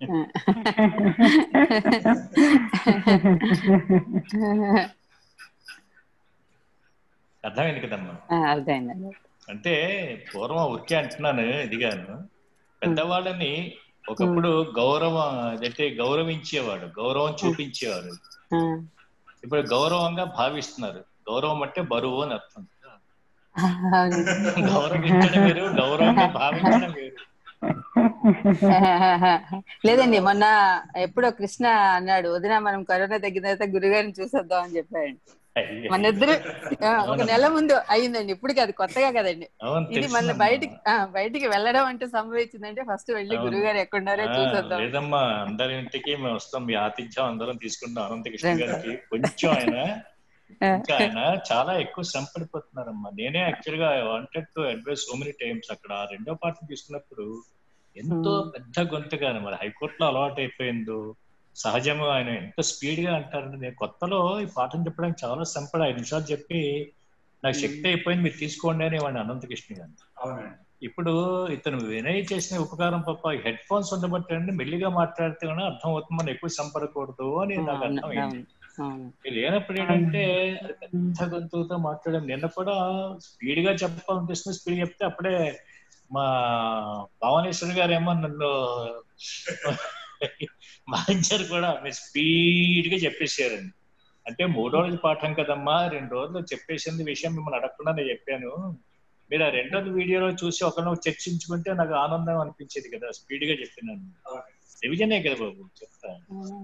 అర్థమైంది కదమ్మా అర్థమైందండి అంటే పూర్వం ఉరికే అంటున్నాను ఇదిగాను పెద్దవాళ్ళని ఒకప్పుడు గౌరవం అదంటే గౌరవించేవాడు గౌరవం చూపించేవాడు ఇప్పుడు గౌరవంగా భావిస్తున్నారు గౌరవం అంటే బరువు అని అర్థం గౌరవించడం వేరు గౌరవంగా భావించడం వేరు లేదండి మొన్న ఎప్పుడో కృష్ణ అన్నాడు వదిన మనం కరోనా తగ్గిన తర్వాత గురుగారిని చూసొద్దాం అని చెప్పాడు మన ఇద్దరు ఆ, ఒక నెల ముందు అయిందండి ఇప్పుడు కాదు కొత్తగా కదండి అవును, ఇది మన తెలుసునమ్మా. బయటికి ఆ, బయటికి వెళ్ళడం అంటే సంభవించిందంటే ఫస్ట్ వెళ్ళి అవును. గురుగారు ఎక్కడున్నారో ఆ, చూసొద్దాం లేదమ్మా అందరి ఇంటికి మేము వస్తాం మీ ఆతిథ్యం అందరం తీసుకుంటాం అనంతకృష్ణ గారికి కొంచెం ఆయన ఇంకా ఆయన చాలా ఎక్కువ శ్రమ పడిపోతున్నారమ్మా నేనే యాక్చువల్ గా wanted to advise so many times అక్కడ ఆ రెండో పార్టీ తీసుకున్నప్పుడు ఎంతో పెద్ద గొంతుగా మరి హైకోర్టులో అలవాటు అయిపోయిందో సహజంగా ఆయన ఎంత స్పీడ్ గా అంటారంటే నేను కొత్తలో ఈ పాఠం చెప్పడానికి చాలా శ్రమపడి ఐదు నిమిషాలు చెప్పి నాకు శక్తి అయిపోయింది మీరు తీసుకోండి అని వాడిని అనంతకృష్ణ గారు ఇప్పుడు ఇతను వినయ్ చేసిన ఉపకారం పాప హెడ్ ఫోన్స్ ఉండబట్టండి మెల్లిగా మాట్లాడితే కూడా అర్థం అవుతుంది మనం ఎక్కువ సంపడకూడదు అని నాకు అవును, అర్థమైంది అవును. ఇది లేనప్పుడు ఏంటంటే అది పెద్ద గొంతుతో మాట్లాడడం నిన్న కూడా స్పీడ్ గా చెప్పాలనిపిస్తుంది స్పీడ్ చెప్తే అప్పుడే మా భవనేశ్వర్ గారు ఏమో నన్ను మాంచారు కూడా మీరు స్పీడ్ గా చెప్పేసారండి అంటే మూడో రోజు పాఠం కదమ్మా రెండు రోజులు చెప్పేసింది విషయం మిమ్మల్ని అడగకుండా నేను చెప్పాను మీరు ఆ రెండో వీడియోలో చూసి ఒకరిని చర్చించుకుంటే నాకు ఆనందం అనిపించేది కదా స్పీడ్ గా చెప్పినాను రివిజనే కదా బాబు చెప్తా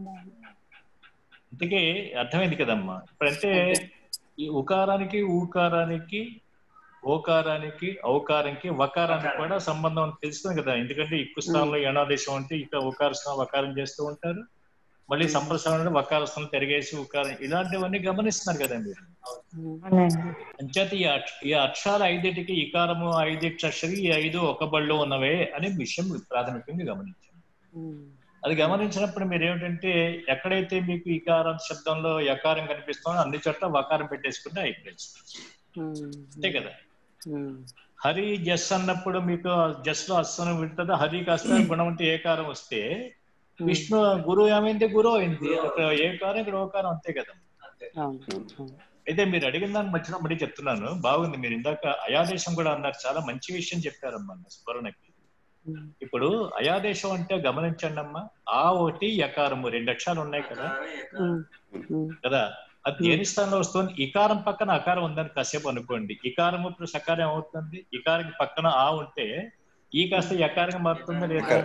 అందుకే అర్థమైంది కదమ్మా ఇప్పుడంటే ఈ ఉకారానికి ఊకారానికి ఓకారానికి ఔకారానికి వకారానికి కూడా సంబంధం తెలుస్తుంది కదా ఎందుకంటే ఎక్కువ స్థానంలో యణాదేశం అంటే ఇక్కడ ఉకార స్థానం వకారం చేస్తూ ఉంటారు మళ్ళీ సంప్రసారం వకార స్థానం తిరిగేసి ఉకారం ఇలాంటివన్నీ గమనిస్తున్నారు కదా మీరు అంచేత ఈ అక్ష- ఈ అక్షరాలు ఐదింటికి ఇకారము ఐదిక్షరి ఈ ఐదు ఒక బళ్ళు ఉన్నవే అనే విషయం ప్రాథమికంగా గమనించాం అది గమనించినప్పుడు మీరు ఏమిటంటే ఎక్కడైతే మీకు ఇకారం శబ్దంలో యకారం కనిపిస్తుందో అన్ని చోట్ల వకారం పెట్టేసుకుంటే అయిపోయింది అంతే కదా హరి జస్ అన్నప్పుడు మీకు జస్ లో అస్సనం వింటుందో హరి కాస్త గుణం అంటే ఏకారం వస్తే విష్ణు గురువు ఏమైంది గురువు అయింది అక్కడ ఏకారం ఇక్కడ ఓకారం అంతే కదా అయితే మీరు అడిగిన దాన్ని మధ్యలో మళ్ళీ చెప్తున్నాను బాగుంది మీరు ఇందాక అయాదేశం కూడా అన్నారు చాలా మంచి విషయం చెప్పారమ్మా స్మరణకి ఇప్పుడు అయాదేశం అంటే గమనించండి అమ్మా ఆ ఒకటి యకారము రెండు అక్షరాలు ఉన్నాయి కదా కదా అది దేని స్థానంలో వస్తుంది ఇకారం పక్కన అకారం ఉందని కాసేపు అనుకోండి ఇకారం ఇప్పుడు సకారం ఏమవుతుంది ఇకారం పక్కన ఆ ఉంటే ఈ కాస్త యకారంగా మారుతుందా లేదా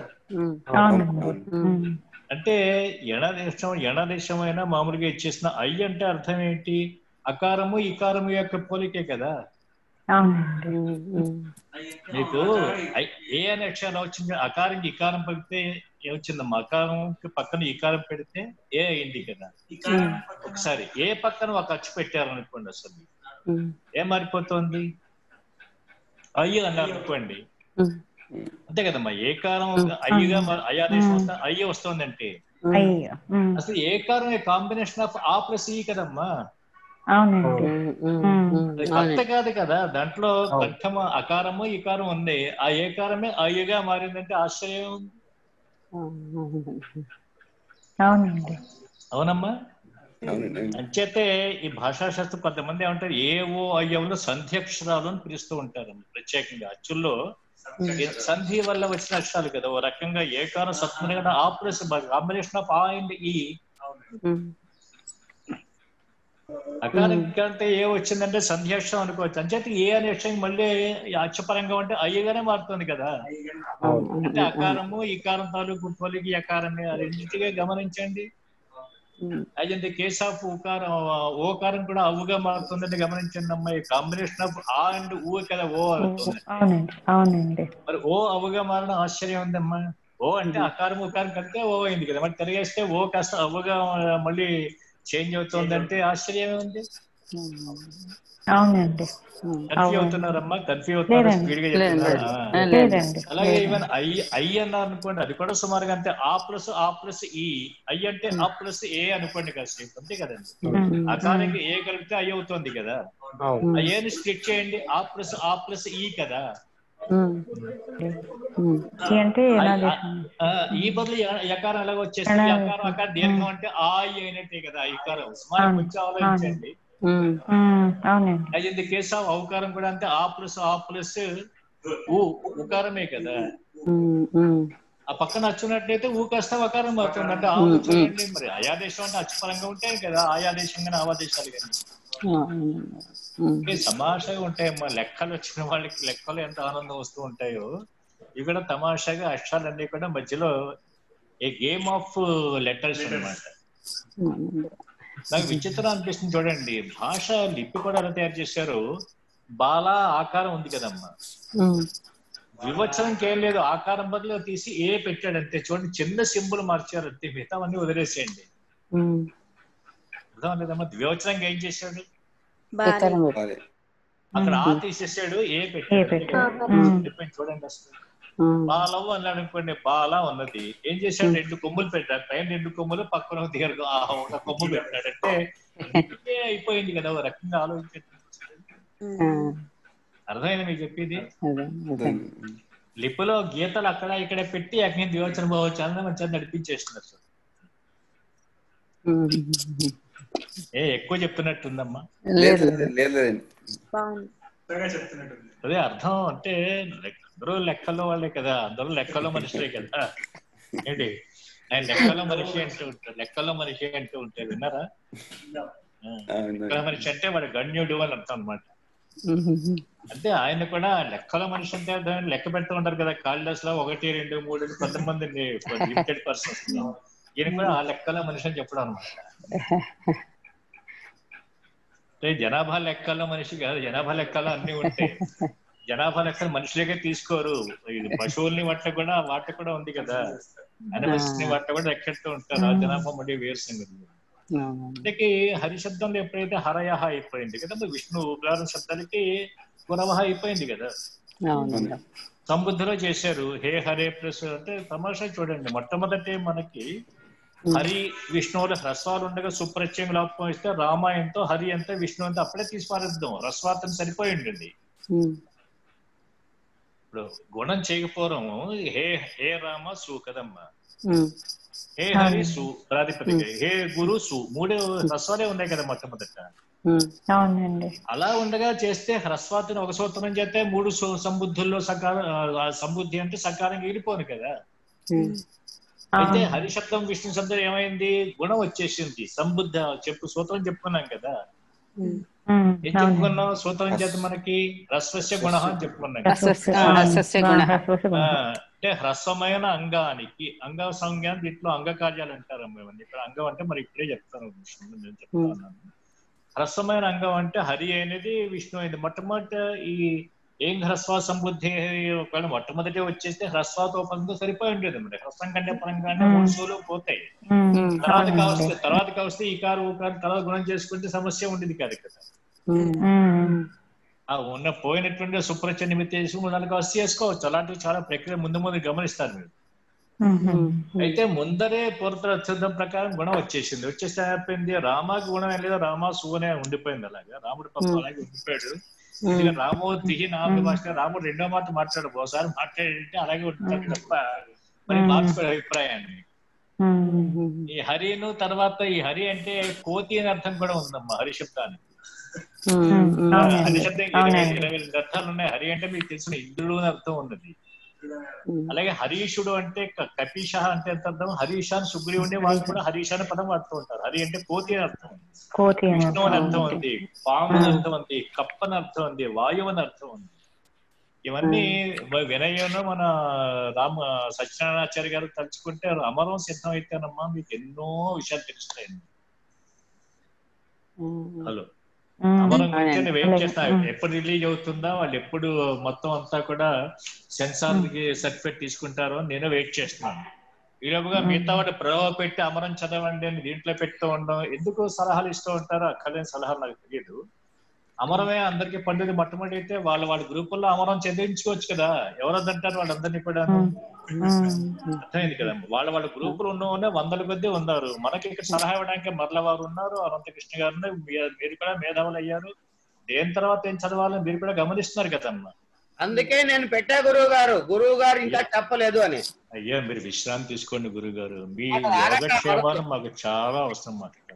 అంటే ఎణదేశం ఎణదేశం అయినా మామూలుగా ఇచ్చేసిన ఐ అంటే అర్థం ఏంటి అకారము ఇకారము యొక్క పోలికే కదా మీకు ఐ- ఏ అనే అక్షరం వచ్చింది అకారంకి ఇకారం పెడితే ఏమొచ్చిందమ్మా అకారం పక్కన ఇకారం పెడితే ఏ అయింది కదా ఒకసారి ఏ పక్కన ఒక అచ్చు పెట్టారనుకోండి అసలు ఏం మారిపోతుంది అయ్యి అన్నారు అనుకోండి అంతే కదమ్మా ఏ కారం అయ్యగా మారి- అయ్యాదేశం వస్తా అయ్యే వస్తుందంటే అయ్యో ఉమ్. అసలు ఏ కారం కాంబినేషన్ ఆఫ్ ఆ ప్లస్ ఈ కదమ్మా అవునండి అది కొత్త కాదు కదా దాంట్లో కంఠమ అకారము ఇకారం ఉంది ఆ ఏకారమే అయ్యగా మారిందంటే ఆశ్చర్యం ఉంది అవునండి అవునమ్మా అవునండి అంచేతే ఈ భాషాశాస్త్రం కొంతమంది ఏమంటారు ఏ ఓ అయ్యవులు సంధ్యక్షరాలు అని పిలుస్తూ ఉంటారు ప్రత్యేకంగా అచ్చుల్లో సంధి వల్ల వచ్చిన అక్షరాలు కదా ఓ రకంగా ఏకారం సత్మని కదా ఆ ప్లస్ కాంబినేషన్ ఆఫ్ ఆ అండ్ ఈ అకారం అంటే ఏ వచ్చిందంటే సంధ్యాక్షరం అనుకోవచ్చు అంచేత ఏ అనే అక్షరం మళ్ళీ అక్షపరంగా ఉంటే అయ్యగానే మారుతుంది కదా అంటే అకారము ఇకారం తాలూకు పొలికి అకారమే ఆ రెండింటిగా గమనించండి అయితే కేస్ ఆఫ్ ఉకారం ఓకారం కూడా అవుగా మారుతుందని గమనించండి అమ్మాయి కాంబినేషన్ ఆఫ్ ఆ అండ్ ఊ కదా ఓ అవుతుంది అవునండి అవునండి మరి ఓ అవుగా మారడం ఆశ్చర్యం ఉందమ్మా ఓ అంటే అకారం ఉకారం కలిపితే ఓ అయింది కదా మరి తిరిగేస్తే ఓ కాస్త అవుగా మళ్ళీ చేంజ్ అవుతుందంటే ఆశ్చర్యం ఉంది అవునండి కన్ఫ్యూ అవుతున్నారమ్మా కన్ఫ్యూ అవుతున్నారు లేదండి. స్పీడ్ గా లేదు, చెప్తున్నారు లేదు. లేదండి అలాగే లేదు. ఈవెన్ ఐ ఐ అన్నారు అనుకోండి అది కూడా సుమారుగా అంతే ఆ ప్లస్ ఆ ప్లస్ ఈ ఐ అంటే ఆ ప్లస్ ఏ అనుకోండి కాసేపు అంతే కదండి ఉమ్, అకారానికి ఏ కలిపితే ఐ అవుతుంది కదా అవును ఆ ఏని స్ప్లిట్ చేయండి ఆ ప్లస్ ఆ ప్లస్ ఈ కదా ఈ అంటే ఐ- ఎలా ఆ- చేసాను ఆ, ఈ బదులు య- యకారం ఎలాగ వచ్చేస్తే ఎలా యకారం అకారం దీర్ఘం అంటే ఆ ఈ అయినట్టే కదా ఈకారం సుమారు అవును, కొంచెం ఆలోచించండి ఉమ్, అవునండి అది ఇన్ ది కేస్ ఆఫ్ అవకారం కూడా అంటే ఆ ప్లస్ ఆ ప్లస్ ఊ ఉకారమే కదా ఆ పక్కన అచ్చున్నట్లయితే ఊ కాస్త వకారం అవుతుంది అంటే ఆ ఊ చూడండి మరి ఆయా దేశం అంటే అచ్చుపరంగా ఉంటాయి కదా ఆయా దేశం కానీ ఆవా దేశాలు కానీ తమాషాగా ఉంటాయమ్మా లెక్కలు వచ్చిన వాళ్ళకి లెక్కలు ఎంత ఆనందం వస్తూ ఉంటాయో ఇవి కూడా తమాషాగా అక్షరాలన్నీ కూడా మధ్యలో ఏ గేమ్ ఆఫ్ లెటర్స్ అన్నమాట నాకు విచిత్రం అనిపిస్తుంది చూడండి భాష లిపి కూడా ఎలా తయారు చేశారు బాల ఆకారం ఉంది కదమ్మా వివచనంకి ఏం లేదు ఆకారం బదులు తీసి ఏ పెట్టాడు అంతే చూడండి చిన్న సింబల్ మార్చారు అంతే మిగతావన్నీ వదిలేసేయండి అర్థం లేదమ్మా వివచనంగా ఏం చేశాడు అదే అక్కడ ఆ మ్మ్. తీసేసాడు ఏ ఏ పెట్టాడు పెట్టాడు. అంతే. మ్మ్. చెప్పండి చూడండి అసలు బాలవు అన్నాడు అనుకోండి బాల ఉన్నది ఏం చేశాడు రెండు కొమ్ములు పెట్టాడు పైన రెండు కొమ్ములు పక్కన ఒక దీర్ఘం ఆ ఒక కొమ్ము పెట్టాడు అంటే ఇదే అయిపోయింది కదా ఒక రకంగా ఆలోచించండి అర్థమైంది మీకు చెప్పేది లిపిలో గీతలు అక్కడ ఇక్కడ పెట్టి అగ్ని ద్వివచన భావచాలను మంచిగా నడిపించేస్తున్నారు సార్ ఏ ఎక్కువ చెప్తున్నట్టుందమ్మా లేదు లేదు లేదండి అదే అర్థం అంటే లెక్క- అందరూ లెక్కల్లో వాళ్ళే కదా అందరూ లెక్కలో మనుషులే కదా ఏంటి ఆయన లెక్కలో మనిషి అంటూ ఉంటారు లెక్కలో మనిషి అంటూ ఉంటారు విన్నారా ఆ, లెక్కల మనిషి అంటే వాడు గణ్యుడు అని అర్థం అనమాట అంటే ఆయన కూడా లెక్కల మనిషి అంటే అర్థం లెక్క పెడుతూ ఉంటారు కదా కాళిదాస్ లో ఒకటి రెండు మూడు అని కొంతమంది లిమిటెడ్ పర్సన్స్ ఈయన కూడా ఆ లెక్కల మనిషి అని చెప్పడం అనమాట అంటే జనాభా లెక్కల్లో మనిషి కాదు జనాభా లెక్కల్లో అన్ని ఉంటాయి జనాభా లెక్కలు మనుషులకే తీసుకోరు ఇది పశువుల్ని వాటి కూడా వాటి కూడా ఉంది కదా అనిమల్స్ ని వాటి కూడా లెక్కెడుతూ ఉంటారు ఆ జనాభా మళ్ళీ వేరు సంగతి అందుకే హరి శబ్దంలో ఎప్పుడైతే హరయహ అయిపోయింది కదా మరి విష్ణు ఉగ్రారం శబ్దాలకి గురవహ అయిపోయింది కదా సంబుద్ధిలో చేశారు హే హరే ప్లస్ అంటే తమాషా చూడండి మొట్టమొదటి మనకి హరి విష్ణువుల హ్రస్వాలు ఉండగా సుప్రత్యయం లోపం ఇస్తే రామాయణంతో హరి అంతా విష్ణు అంతా అప్పుడే తీసిపారేద్దాం హ్రస్వార్థం సరిపోయి ఉంటుంది ఇప్పుడు గుణం చేయకపోవడం హే హే రామ సు కదమ్మా హే హరి సు ప్రాతిపదిక హే గురు సు మూడు హ్రస్వాలే ఉన్నాయి కదా మొట్టమొదట అవునండి అలా ఉండగా చేస్తే హ్రస్వాతిని ఒక సూత్రం చేస్తే మూడు సు- సంబుద్ధుల్లో సకాలం ఆ సంబుద్ధి అంటే సకాలంగా వెళ్ళిపోను కదా అయితే అవును. హరి శబ్దం విష్ణు శబ్దం ఏమైంది గుణం వచ్చేసింది సంబుద్ధ చెప్పు సూత్రం చెప్పుకున్నాం కదా ఉమ్, ఏం అవునండి చెప్పుకున్నాం సూత్రం చేత మనకి హ్రస్వస్య గుణ అని చెప్పుకున్నాం కదా. హ్రస్వస్య- ఆ, హ్రస్వస్య గుణ. హ్రస్వస్య ఆ, గుణ. అంటే హ్రస్వమైన అంగానికి అంగ సంజ్ఞ దీంట్లో అంగకార్యాలు అంటారు ఇవన్నీ ఇక్కడ అంగం అంటే మరి ఇప్పుడే చెప్తాను విష్ణు నేను చెప్తా ఉన్నాను హ్రస్వమైన అంగం అంటే హరి అనేది విష్ణు అయింది మొట్టమొదటి ఈ ఏం హ్రస్వ సంబుద్ధి ఒకవేళ మొట్టమొదటి వచ్చేస్తే హ్రస్వాతో పదంతో సరిపోయి ఉండేది మరి హ్రస్వం కంటే పరంగానే మూడు సోలు పోతాయి ఉమ్, తర్వాత అవునండి కావస్తే తర్వాత కావస్తే ఈ కారు ఓ కారు తర్వాత గుణం చేసుకుంటే సమస్య ఉండేది కాదు కదా ఉమ్, ఆ ఉన్న పోయినటువంటి సుప్రచ నిమిత్తేసి మూడు వస్తే చేసుకోవచ్చు అలాంటివి చాలా ప్రక్రియ ముందు ముందు గమనిస్తారు మీరు ఉమ్, అయితే ముందరే పూర్వ సిద్ధం ప్రకారం గుణం వచ్చేసింది వచ్చేస్తే అయిపోయింది రామాకి గుణం ఏం లేదు రామా సువనే ఉండిపోయింది అలాగా రాముడు పాపం అలాగే ఉండిపోయాడు ఎందుకంటే రామోతి నామ భాష రాముడు రెండో మాట మాట్లాడు ఒకసారి మాట్లాడంటే అలాగే ఉంటాడు తప్ప మరి మార్చుకోడు అభిప్రాయాన్ని ఉమ్, ఈ హరిను తర్వాత ఈ హరి అంటే కోతి అని అర్థం కూడా ఉందమ్మా హరి శబ్దానికి ఆ, హరి శబ్దం ఇరవై అవునండి. ఇరవై ఎనిమిది అర్థాలు ఉన్నాయి హరి అంటే మీకు తెలిసిన ఇంద్రుడు అని అర్థం ఉన్నది అలాగే హరీషుడు అంటే క- కపీష అంటే ఎంత అర్థం హరీష అని సుగ్రీవుని వాళ్ళు కూడా హరీష అనే పదం వాడుతూ ఉంటారు హరి అంటే కోతి అని అర్థం కోతి అని విష్ణు అని అర్థం అర్థం. ఉంది పాము అని అర్థం ఉంది కప్ప అని అర్థం ఉంది వాయువు అని అర్థం ఉంది ఇవన్నీ వ- వినయంలో మన రామ సత్యనారాయణాచార్య గారు తలుచుకుంటే అమరం సిద్ధం అయితేనమ్మా మీకు ఎన్నో విషయాలు తెలుస్తాయండి హలో ఉమ్. అమరం గురించి అవునండి. నేను వెయిట్ అలాగే. చేస్తా ఉమ్. ఎప్పుడు రిలీజ్ అవుతుందా వాళ్ళు ఎప్పుడు మొత్తం అంతా కూడా సెన్సార్ కి సర్టిఫికేట్ తీసుకుంటారో అని నేను వెయిట్ చేస్తున్నాను ఈలోపుగా మిగతా వాటి ప్రభావ పెట్టి అమరం చదవండి అని దీంట్లో పెడుతూ ఉండడం ఎందుకు సలహాలు ఇస్తూ ఉంటారో అక్కర్లేని సలహాలు నాకు తెలియదు అమరమే అందరికి పండుగ మొట్టమొదటి అయితే వాళ్ళ వాళ్ళ గ్రూపుల్లో అమరం చదివించుకోవచ్చు కదా ఎవరొద్దంటారు వాళ్ళందరినీ కూడా ఉమ్. అర్థమైంది కదా వాళ్ళ వాళ్ళ గ్రూపులు ఉన్న వందల కొద్దీ ఉన్నారు మనకి ఇక్కడ సలహా ఇవ్వడానికి మరల వారు ఉన్నారు అనంతకృష్ణ గారు ఉన్నారు. మీ- మీరు కూడా మేధావులు అయ్యారు దేని తర్వాత ఏం చదవాలని మీరు కూడా గమనిస్తున్నారు కదమ్మా అందుకే నేను పెట్టా గురువు గారు గురువు గారు ఇంకా చెప్పలేదు అని అయ్యా మీరు విశ్రాంతి తీసుకోండి గురువు గారు మీ అక్కడ ఆగక యోగక్షేమాలు మాకు చాలా అవసరం మాట్లాడారు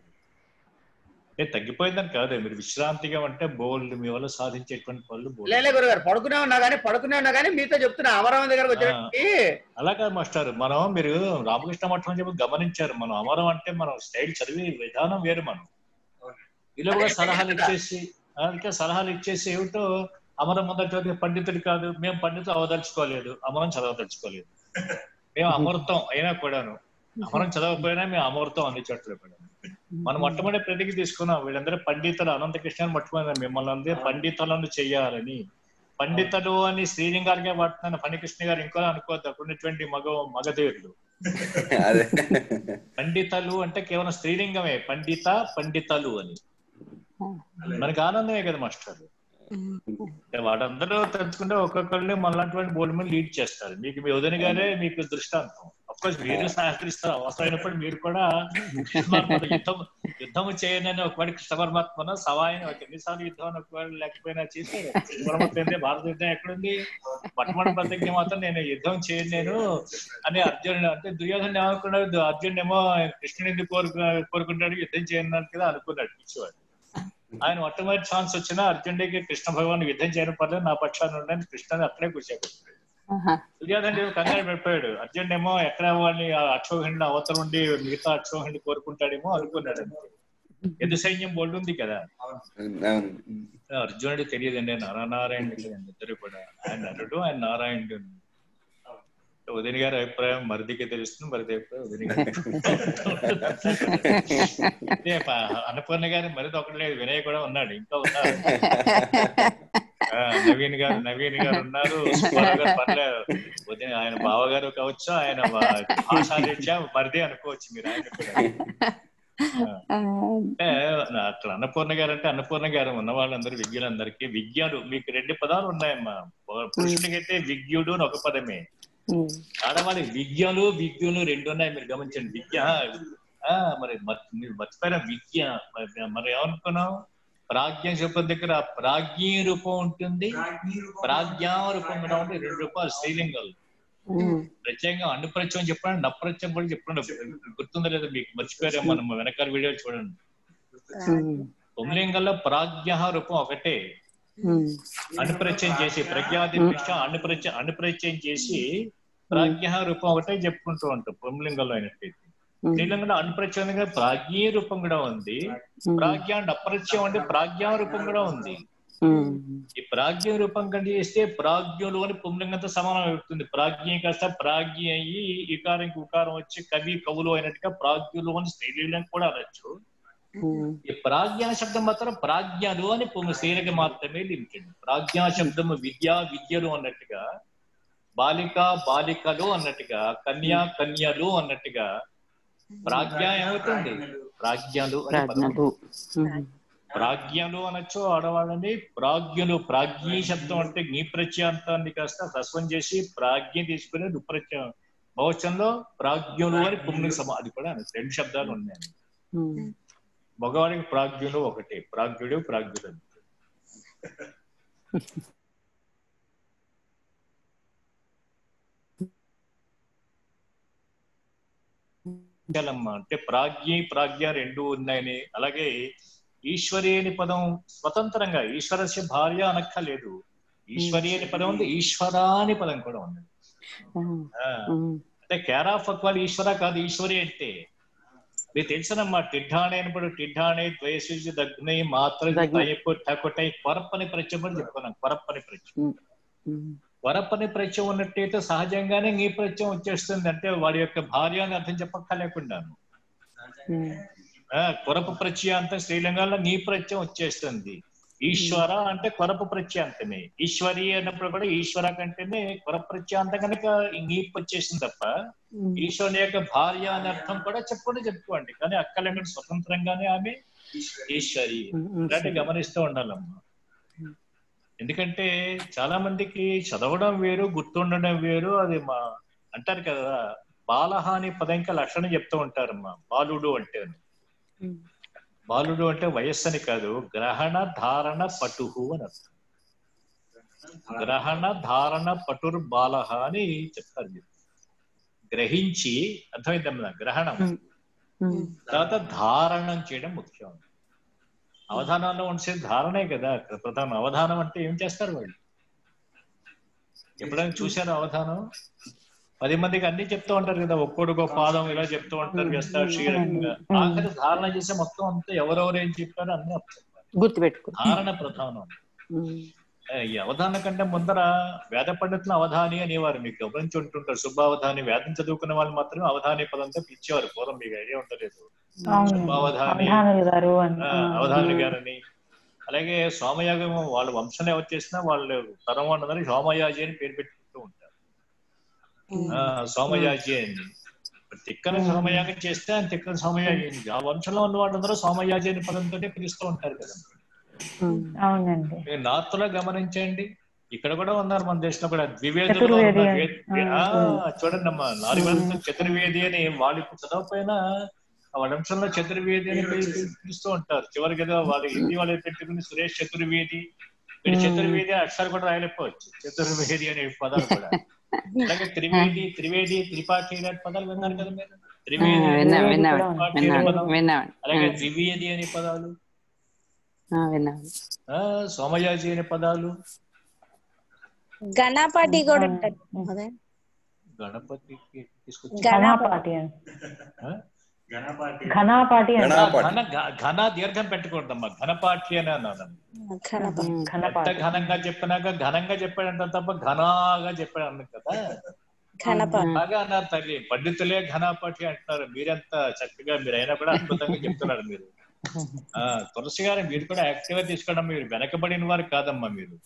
ఏ తగ్గిపోయిందని కాదు మీరు విశ్రాంతిగా ఉంటే బోల్డ్ మీ వల్ల సాధించేటువంటి పనులు bold. లేలే గురువు గారు పడుకునే ఉన్నా కానీ పడుకునే ఉన్నా కానీ మీతో చెప్తున్నా అమరావతి దగ్గరకు వచ్చేటప్పటికి అలా కాదు మాస్టర్ మనం మీరు రామకృష్ణ మఠం అని చెప్పి గమనించారు మనం అమరం అంటే మనం స్టైల్ చదివే విధానం వేరు మనం ఇలా కూడా సలహాలు ఇచ్చేసి అందుకే సలహాలు ఇచ్చేసి ఏమిటో అమరం మొదటి పండితుడు కాదు మేము పండితులు అవదలుచుకోలేదు అమరం చదవదలుచుకోలేదు మేము అమృతం అయినా కూడాను అమరం చదవకపోయినా మేము అమృతం అన్ని చోట్ల కూడా మనం మొట్టమొదటి ప్రతికి తీసుకున్నాం వీళ్ళందరూ పండితులు అనంతకృష్ణ మొట్టమొదటి మిమ్మల్ని అందరూ పండితులను చెయ్యాలని పండితులు అని శ్రీలింగారిగా వాడుతున్న ఫణికృష్ణ గారు ఇంకో అనుకోవద్దు అక్కడ ఉన్నటువంటి మగ మగధీరులు అదే పండితలు అంటే కేవలం స్త్రీలింగమే పండిత పండితలు అని మనకి ఆనందమే కదా మాస్టర్ అంటే వాడందరూ తలుచుకుంటే ఒక్కొక్కళ్ళు మనలాంటి బోర్డు మీద లీడ్ చేస్తారు మీకు మీ వదిన గారే మీకు దృష్టాంతం అఫ్కోర్స్ మీరు సహకరిస్తారు అవసరమైనప్పుడు మీరు కూడా కృష్ణపరమాత్మ యుద్ధం యుద్ధం చేయనని ఒకవాడి కృష్ణ పరమాత్మ సవాయిని ఒక ఎన్నిసార్లు యుద్ధం అని ఒకవేళ లేకపోయినా చేశారు కృష్ణ పరమాత్మ ఏంటి భారత యుద్ధం ఎక్కడుంది మొట్టమొదటి ప్రతిజ్ఞ మాత్రం నేను యుద్ధం చేయను నేను అని అర్జునుడు అంటే దుర్యోధన ఏమనుకున్నాడు అర్జునుడు ఏమో కృష్ణుని ఎందుకు కోరుకు కోరుకుంటాడు యుద్ధం చేయను కదా అనుకున్నాడు పిచ్చివాడు ఆయన మొట్టమొదటి ఛాన్స్ వచ్చినా అర్జునుడికి కృష్ణ భగవాన్ యుద్ధం చేయడం పర్లేదు నా పక్షాన్ని ఉండని కృష్ణని అక్కడే కూర్చోబెట్టాడు దుర్యోధనుడు కంగారు పడిపోయాడు అర్జునుడు ఏమో ఎక్కడ వాళ్ళని ఆ అక్షోహిణి అవతల ఉండి మిగతా అక్షోహిణి కోరుకుంటాడేమో అనుకున్నాడు అంతే ఎదు సైన్యం బోల్డ్ ఉంది కదా అవును. అర్జునుడు తెలియదండి నారాయణుడు ఇద్దరు కూడా ఆయన నరుడు ఆయన నారాయణుడు ఉదయ్ గారి అభిప్రాయం మరిదికి తెలుస్తుంది మరిది అభిప్రాయం ఉదయ్ గారి అంటే ప- అన్నపూర్ణ గారి మరిది ఒకటి లేదు వినయ్ కూడా ఉన్నాడు ఇంకా ఉన్నారు ఆ, నవీన్ గారు నవీన్ గారు ఉన్నారు సుబ్బారావు గారు పర్లేదు ఉదయం ఆయన బావగారు కావచ్చు ఆయన వా- భాషారీత్యా మరిది అనుకోవచ్చు మీరు ఆయన కూడా అంటే అక్కడ అన్నపూర్ణ గారు అంటే అన్నపూర్ణ గారు ఉన్న వాళ్ళందరూ విజ్ఞులందరికీ విజ్ఞాలు మీకు రెండు పదాలు ఉన్నాయమ్మా పురుషుడికైతే విజ్ఞుడు అని ఒక పదమే ఆడవాళ్ళకి విజ్ఞలు విజ్ఞులు రెండు ఉన్నాయి మీరు గమనించండి విద్య ఆ, మరి మర్చి- మీరు మర్చిపోయిన విద్య మరి- మరి ఏమనుకున్నాం ప్రాజ్ఞ శబ్దం దగ్గర ప్రాజ్ఞీ రూపం ఉంటుంది ప్రాజ్ఞా రూపం కూడా ఉంటుంది రెండు రూపాయలు స్త్రీలింగాలు ప్రత్యేకంగా అనుప్రత్యం చెప్పండి నప్రత్యం కూడా చెప్పండి గుర్తుందో లేదో మీకు మర్చిపోయారే మనం వెనకాల వీడియో చూడండి పుంలింగంలో ప్రాజ్ఞ రూపం ఒకటే అనుప్రత్యం చేసి ప్రజ్ఞాదిపక్ష అనుప్రత్యం అనుప్రత్యం చేసి ప్రాజ్ఞ రూపం ఒకటే చెప్పుకుంటూ ఉంటాం పుంలింగంలో అయినట్టయితే శ్రీలంకలో అనుప్రత్యంగా ప్రాజ్ఞీ రూపం కూడా ఉంది ప్రాజ్ఞ అండ్ అప్రత్యం అంటే ప్రాజ్ఞా రూపం కూడా ఉంది ఈ ప్రాజ్ఞ రూపం కంటే చేస్తే ప్రాజ్ఞులు అని పుంలింగంతో సమానం అవుతుంది ప్రాజ్ఞ కాస్త ప్రాజ్ఞ అయ్యి ఇకారం ఉకారం వచ్చి కవి కవులు అయినట్టుగా ప్రాజ్ఞులు అని స్త్రీలింగం కూడా అనొచ్చు ఈ ప్రాజ్ఞా శబ్దం మాత్రం ప్రాజ్ఞలు అని పుంగ స్త్రీలకి మాత్రమే లిమిటెడ్ ప్రాజ్ఞా శబ్దము విద్య విద్యలు అన్నట్టుగా బాలిక బాలికలు అన్నట్టుగా కన్యా కన్యలు అన్నట్టుగా ప్రాజ్ఞ ఏమవుతుంది ప్రాజ్ఞలు అని పదం. ప్రాజ్ఞలు అనొచ్చు ఆడవాళ్ళని ప్రాజ్ఞులు ప్రాజ్ఞీ శబ్దం అంటే నీ ప్రత్యాంతాన్ని కాస్త హ్రస్వం చేసి ప్రాజ్ఞ తీసుకుని దుప్రత్యం బహువచనంలో ప్రాజ్ఞులు అని పుంలింగ సమా అది కూడా రెండు శబ్దాలు ఉన్నాయి మగవాడికి ప్రాజ్ఞులు ఒకటే ప్రాజ్ఞుడు ప్రాజ్ఞుడు అని. చాలమ్మా అంటే ప్రాజ్ఞ ప్రాజ్ఞ రెండు ఉన్నాయని అలాగే ఈశ్వరి అని పదం స్వతంత్రంగా ఈశ్వరస్య భార్య అనక్కర్లేదు ఈశ్వరి అని పదం ఉంది ఈశ్వర అని పదం కూడా ఉంది ఆ, అంటే కేర్ ఆఫ్ అక్వాల్ ఈశ్వర కాదు ఈశ్వరి అంటే మీకు తెలుసనమ్మా టిడ్డాణే అనప్పుడు టిడ్డాణే ద్వయసి దగ్నై మాత్ర తయపు టకొటై కొరప్పని ప్రత్యం అని చెప్పుకున్నాం కొరప్పని ప్రత్యం కొరప్పని ప్రత్యం ఉన్నట్టయితే సహజంగానే నీ ప్రత్యం వచ్చేస్తుంది అంటే వాడి యొక్క భార్య అని అర్థం చెప్పక్కర్లేకుండాను ఆ, కొరపు ప్రత్యాంతం శ్రీలంకలో నీ ప్రత్యం వచ్చేస్తుంది ఈశ్వర అంటే కొరపు ప్రత్యాంతమే ఈశ్వరి అన్నప్పుడు కూడా ఈశ్వర కంటేనే కొర ప్రత్యాంతం కనుక నీపు వచ్చేసింది తప్ప ఈశ్వరుని యొక్క భార్య అనే అర్థం కూడా చెప్పుకుంటే చెప్పుకోండి కానీ అక్కల స్వతంత్రంగానే ఆమె ఈశ్వరి ఇలాంటి గమనిస్తూ ఉండాలమ్మా ఎందుకంటే చాలా మందికి చదవడం వేరు గుర్తుండడం వేరు అది మా అంటారు కదా బాలహ అనే పదం ఇంకా లక్షణం చెప్తూ ఉంటారమ్మా బాలుడు అంటే బాలుడు అంటే వయస్సు అని కాదు గ్రహణ ధారణ పటుహు అని అర్థం గ్రహణ ధారణ పటుర్ బాలహ అని చెప్తారు మీరు గ్రహించి అర్థమైందమ్మా గ్రహణం తర్వాత ధారణం చేయడం ముఖ్యం అవధానంలో ఉంచే ధారణే కదా ప్రధానం అవధానం అంటే ఏం చేస్తారు వాళ్ళు ఎప్పుడైనా చూశారు అవధానం పది మందికి అన్ని చెప్తూ ఉంటారు కదా ఒక్కొడుకో పాదం ఇలా చెప్తూ ఉంటారు వ్యస్త క్షీరంగా ఆఖరి ధారణ చేసే మొత్తం అంతా ఎవరెవరు ఏం చెప్పారో అన్ని అర్థం గుర్తుపెట్టుకో ధారణ ప్రధానం ఏ, ఈ అవధానం కంటే ముందర వేద పండితులు అవధాని అనేవారు మీకు గమనించి ఉంటుంటారు శుభావధాని వేదం చదువుకున్న వాళ్ళు మాత్రమే అవధాని పదంతో పిలిచేవారు పూర్వం మీకు ఐడియా ఉండలేదు అవును శుభావధాని అవధానులు గారు అని ఆ, అవధానులు గారని అలాగే సోమయాగం వాళ్ళ వంశంలో ఎవరు చేసినా వాళ్ళు తరం వాళ్ళందరూ సోమయాజి అని పేరు పెట్టుకుంటూ ఉంటారు ఆ, సోమయాజి అని తిక్కన సోమయాగం చేస్తే ఆయన తిక్కన సోమయాజి అని. ఆ వంశంలో ఉన్న వాళ్ళందరూ సోమయాజి అనే పదంతో పిలుస్తూ ఉంటారు కదా అవునండి మీరు నార్త్ లో గమనించండి ఇక్కడ కూడా ఉన్నారు మన దేశంలో కూడా ద్వివేదులు చతుర్వేది ఉన్నారు. అని. వేద- ఆ, చూడండి అమ్మా నాలుగు వేల చతుర్వేది అని వాళ్ళు ఇప్పుడు చదవకపోయినా ఆ వంశంలో చతుర్వేది అని పిలి- పిలి- పిలుస్తూ ఉంటారు చివరికి ఏదో వాళ్ళు హిందీ వాళ్ళు పెట్టుకుని సురేష్ చతుర్వేది వీడు చతుర్వేది అనే అక్షరాలు కూడా రాయలేకపోవచ్చు చతుర్వేది అనే పదాలు కూడా అలాగే త్రివేది త్రివేది త్రిపాఠి అనే పదాలు విన్నారు కదా మీరు త్రివేది విన్నా విన్నా త్రిపాఠి అనే విన్నా పదం. విన్నా అలాగే ద్వివేది అనే పదాలు విన్నా ఆ సోమయాజి అనే పదాలు గణపతి కూడా ఉంటుంది అదే గణపతికి తీసుకొచ్చి ఘనాపాటి అని ఆ? ఘనాపాటి అని ఘన ఘ- ఘన దీర్ఘం పెట్టకూడదమ్మా ఘనపాఠి అని అన్నాను గణపతి ఎంత ఘనపాటి ఘనంగా చెప్పినాక ఘనంగా చెప్పాడంట తప్ప ఘనాగా చెప్పాడు అన్నాడు కదా గణపతి బాగా అన్నారు తల్లి పండితులే ఘనాపాఠి అంటున్నారు మీరెంత చక్కగా మీరు అయినా కూడా అద్భుతంగా చెప్తున్నారు మీరు ఆ తులసి గారు మీరు కూడా యాక్టివ్ గా తీసుకోవడం మీరు వెనకబడిన వారు కాదమ్మా మీరు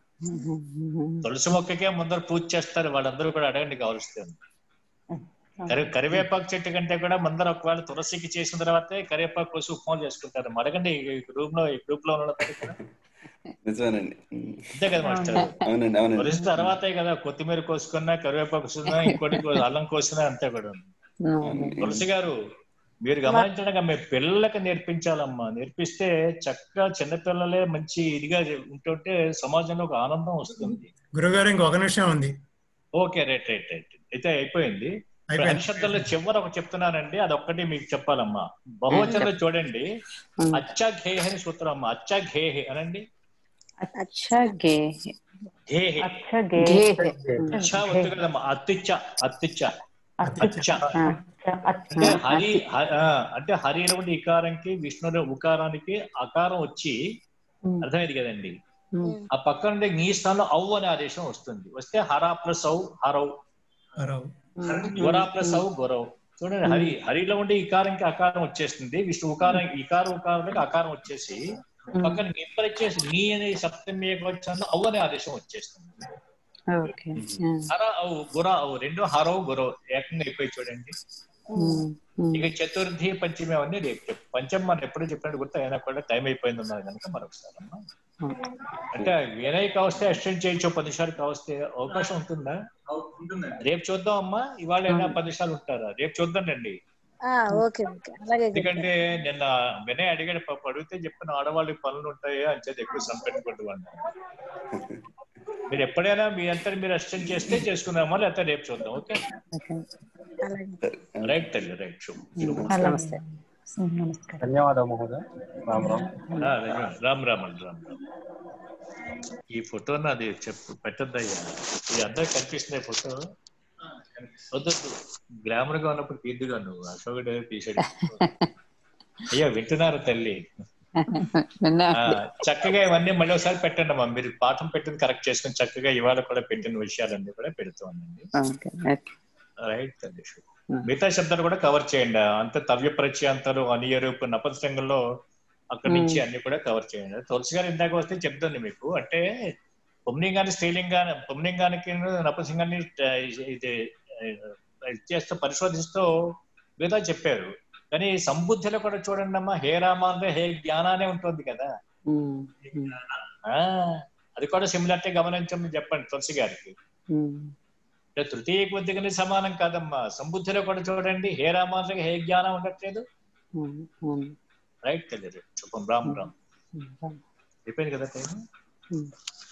తులసి మొక్కకే ముందర పూజ చేస్తారు వాళ్ళందరూ కూడా అడగండి కావలస్తుంది కరి కరివేపాకు చెట్టు కంటే కూడా ముందర ఒకవేళ తులసికి చేసిన తర్వాతే కరివేపాకు కోసి ఉప్మా చేసుకుంటారు అడగండి ఈ రూమ్ లో ఈ గ్రూప్ లో ఉన్న వాళ్ళందరూ కూడా. నిజమేనండి అంతే కదా మాస్టర్ అవునండి అవునండి తులసి తర్వాతే కదా కొత్తిమీర కోసుకున్నా కరివేపాకు కోసుకున్నా ఇంకోటి కో- అల్లం కోసినా అంతే కూడా తులసి గారు మీరు గమనించడం మీ పిల్లలకి నేర్పించాలమ్మా నేర్పిస్తే చక్కగా చిన్నపిల్లలే మంచి ఇదిగా ఉంటుంటే సమాజంలో ఒక ఆనందం వస్తుంది గురుగారు ఇంకొక నిమిషం ఉంది ఓకే రైట్ రైట్ రైట్ అయితే అయిపోయింది ఇప్పుడు అయిపోయింది. హరిశబ్దంలో చివర ఒక చెప్తున్నానండి అది ఒక్కటి మీకు చెప్పాలమ్మా బహువచనంలో చూడండి అచ్చా ఘేహ అని సూత్రం అమ్మా అచ్చా ఘేహే అనండి అచ్చా గే ఘేహే అచ్చ గే గే అచ్చా వద్దు కదమ్మా అత్తిచ్చ అత్తిచ్చ అచ్చ అచ్చ అంటే హరి హ- ఆ, అంటే హరిలో ఉండే ఇకారంకి విష్ణులో ఉకారానికి అకారం వచ్చి అర్థమైంది కదండి ఆ పక్కన ఉండే నీ స్థానంలో ఔ అనే ఆదేశం వస్తుంది వస్తే హరా ప్లస్ ఔ హరౌ రావు గోరా ప్లస్ ఔ గొరవ్ చూడండి హరి హరిలో ఉండే ఇకారంకి అకారం వచ్చేస్తుంది విష్ణు ఉకారం ఇకార ఉకారానికి అకారం వచ్చేసి పక్కన నిప్పలు వచ్చేసి నీ అనే సప్తమి ఏకవచనంలో ఔ అనే ఆదేశం వచ్చేస్తుంది ఓకే హర ఔ గుర ఔ రెండు హరౌ గురౌ ఏకంగా అయిపోయి చూడండి ఇక చతుర్థి పంచమి అవన్నీ రేపు చెప్పు పంచమి మనం ఎప్పుడు చెప్పినట్టు గుర్తు అయినా కూడా టైం అయిపోయింది ఉన్నారు కనుక మరొకసారి అమ్మా అంటే వినయ్ కావస్తే ఎక్స్టెండ్ చేయొచ్చు పది నిమిషాలు కావస్తే అవకాశం ఉంటుందా రేపు చూద్దాం అమ్మా ఇవాళ అయినా పది నిమిషాలు ఉంటారా రేపు చూద్దాం రండి ఆ, ఓకే ఓకే అలాగే ఎందుకంటే నిన్న వినయ్ అడిగాడు పాప అడిగితే చెప్పిన ఆడవాళ్ళకి పనులు ఉంటాయి అని చెప్పి ఎక్కువ సంపెట్టుకుంటూ మీరు ఎప్పుడైనా మీ అంతా మీరు అసిస్టెంట్ చేస్తే చేసుకుందామా లేకపోతే రేపు చూద్దాం ఓకే అలాగే రైట్ తల్లి రైట్ శుభం శుభం నమస్తే నమస్కారం ధన్యవాదాలు మహోదయ రామ్ రామ్ ఆ, రామ్ రామ్ అండి రామ్ రామ్ ఈ ఫోటోని అది చెప్పు పెట్టద్దయ్యా ఇది అందరు కనిపిస్తుంది ఫోటో వద్దు గ్లామర్ గా ఉన్నప్పుడు తీద్దుగా నువ్వు అశోకుడు తీసాడు అయ్యా వింటున్నారు తల్లి విన్నా ఆ, చక్కగా ఇవన్నీ మళ్ళీ ఒకసారి పెట్టండి అమ్మా మీరు పాఠం పెట్టింది కరెక్ట్ చేసుకుని చక్కగా ఇవాళ కూడా పెట్టిన విషయాలన్నీ కూడా పెడుతూ ఉండండి ఓకే ఓకే రైట్ తల్లి మిగతా శబ్దాలు కూడా కవర్ చేయండి అంత తవ్య ప్రత్యాంతాలు అనియరూపు నపంసకంలో అక్కడి నుంచి Hmm. అన్ని కూడా కవర్ చేయండి తులసి గారు ఇందాక వస్తే చెప్తాను మీకు అంటే పుంలింగాన్ని స్త్రీలింగాన్ని పుంలింగానికి నపంసంగాన్ని ఇది ఆ, ఇది చేస్తూ పరిశోధిస్తూ మిగతా చెప్పారు కానీ సంబుద్ధిలో కూడా చూడండి అమ్మా హే రామ అంటే హే జ్ఞానానే ఉంటుంది కదా ఉమ్, ఉమ్, ఆ అది కూడా సిమిలారిటీ గమనించమని చెప్పండి తులసి గారికి ఉమ్. అంటే తృతీయ కొద్దిగానే సమానం కాదమ్మా సంబుద్ధిలో కూడా చూడండి హే రామానికి హే జ్ఞానం ఉండట్లేదు ఉమ్, ఉమ్, రైట్ తెలియదు చెప్పం రామ్ రామ్ ఉమ్. అయిపోయింది కదా టైం ఉమ్.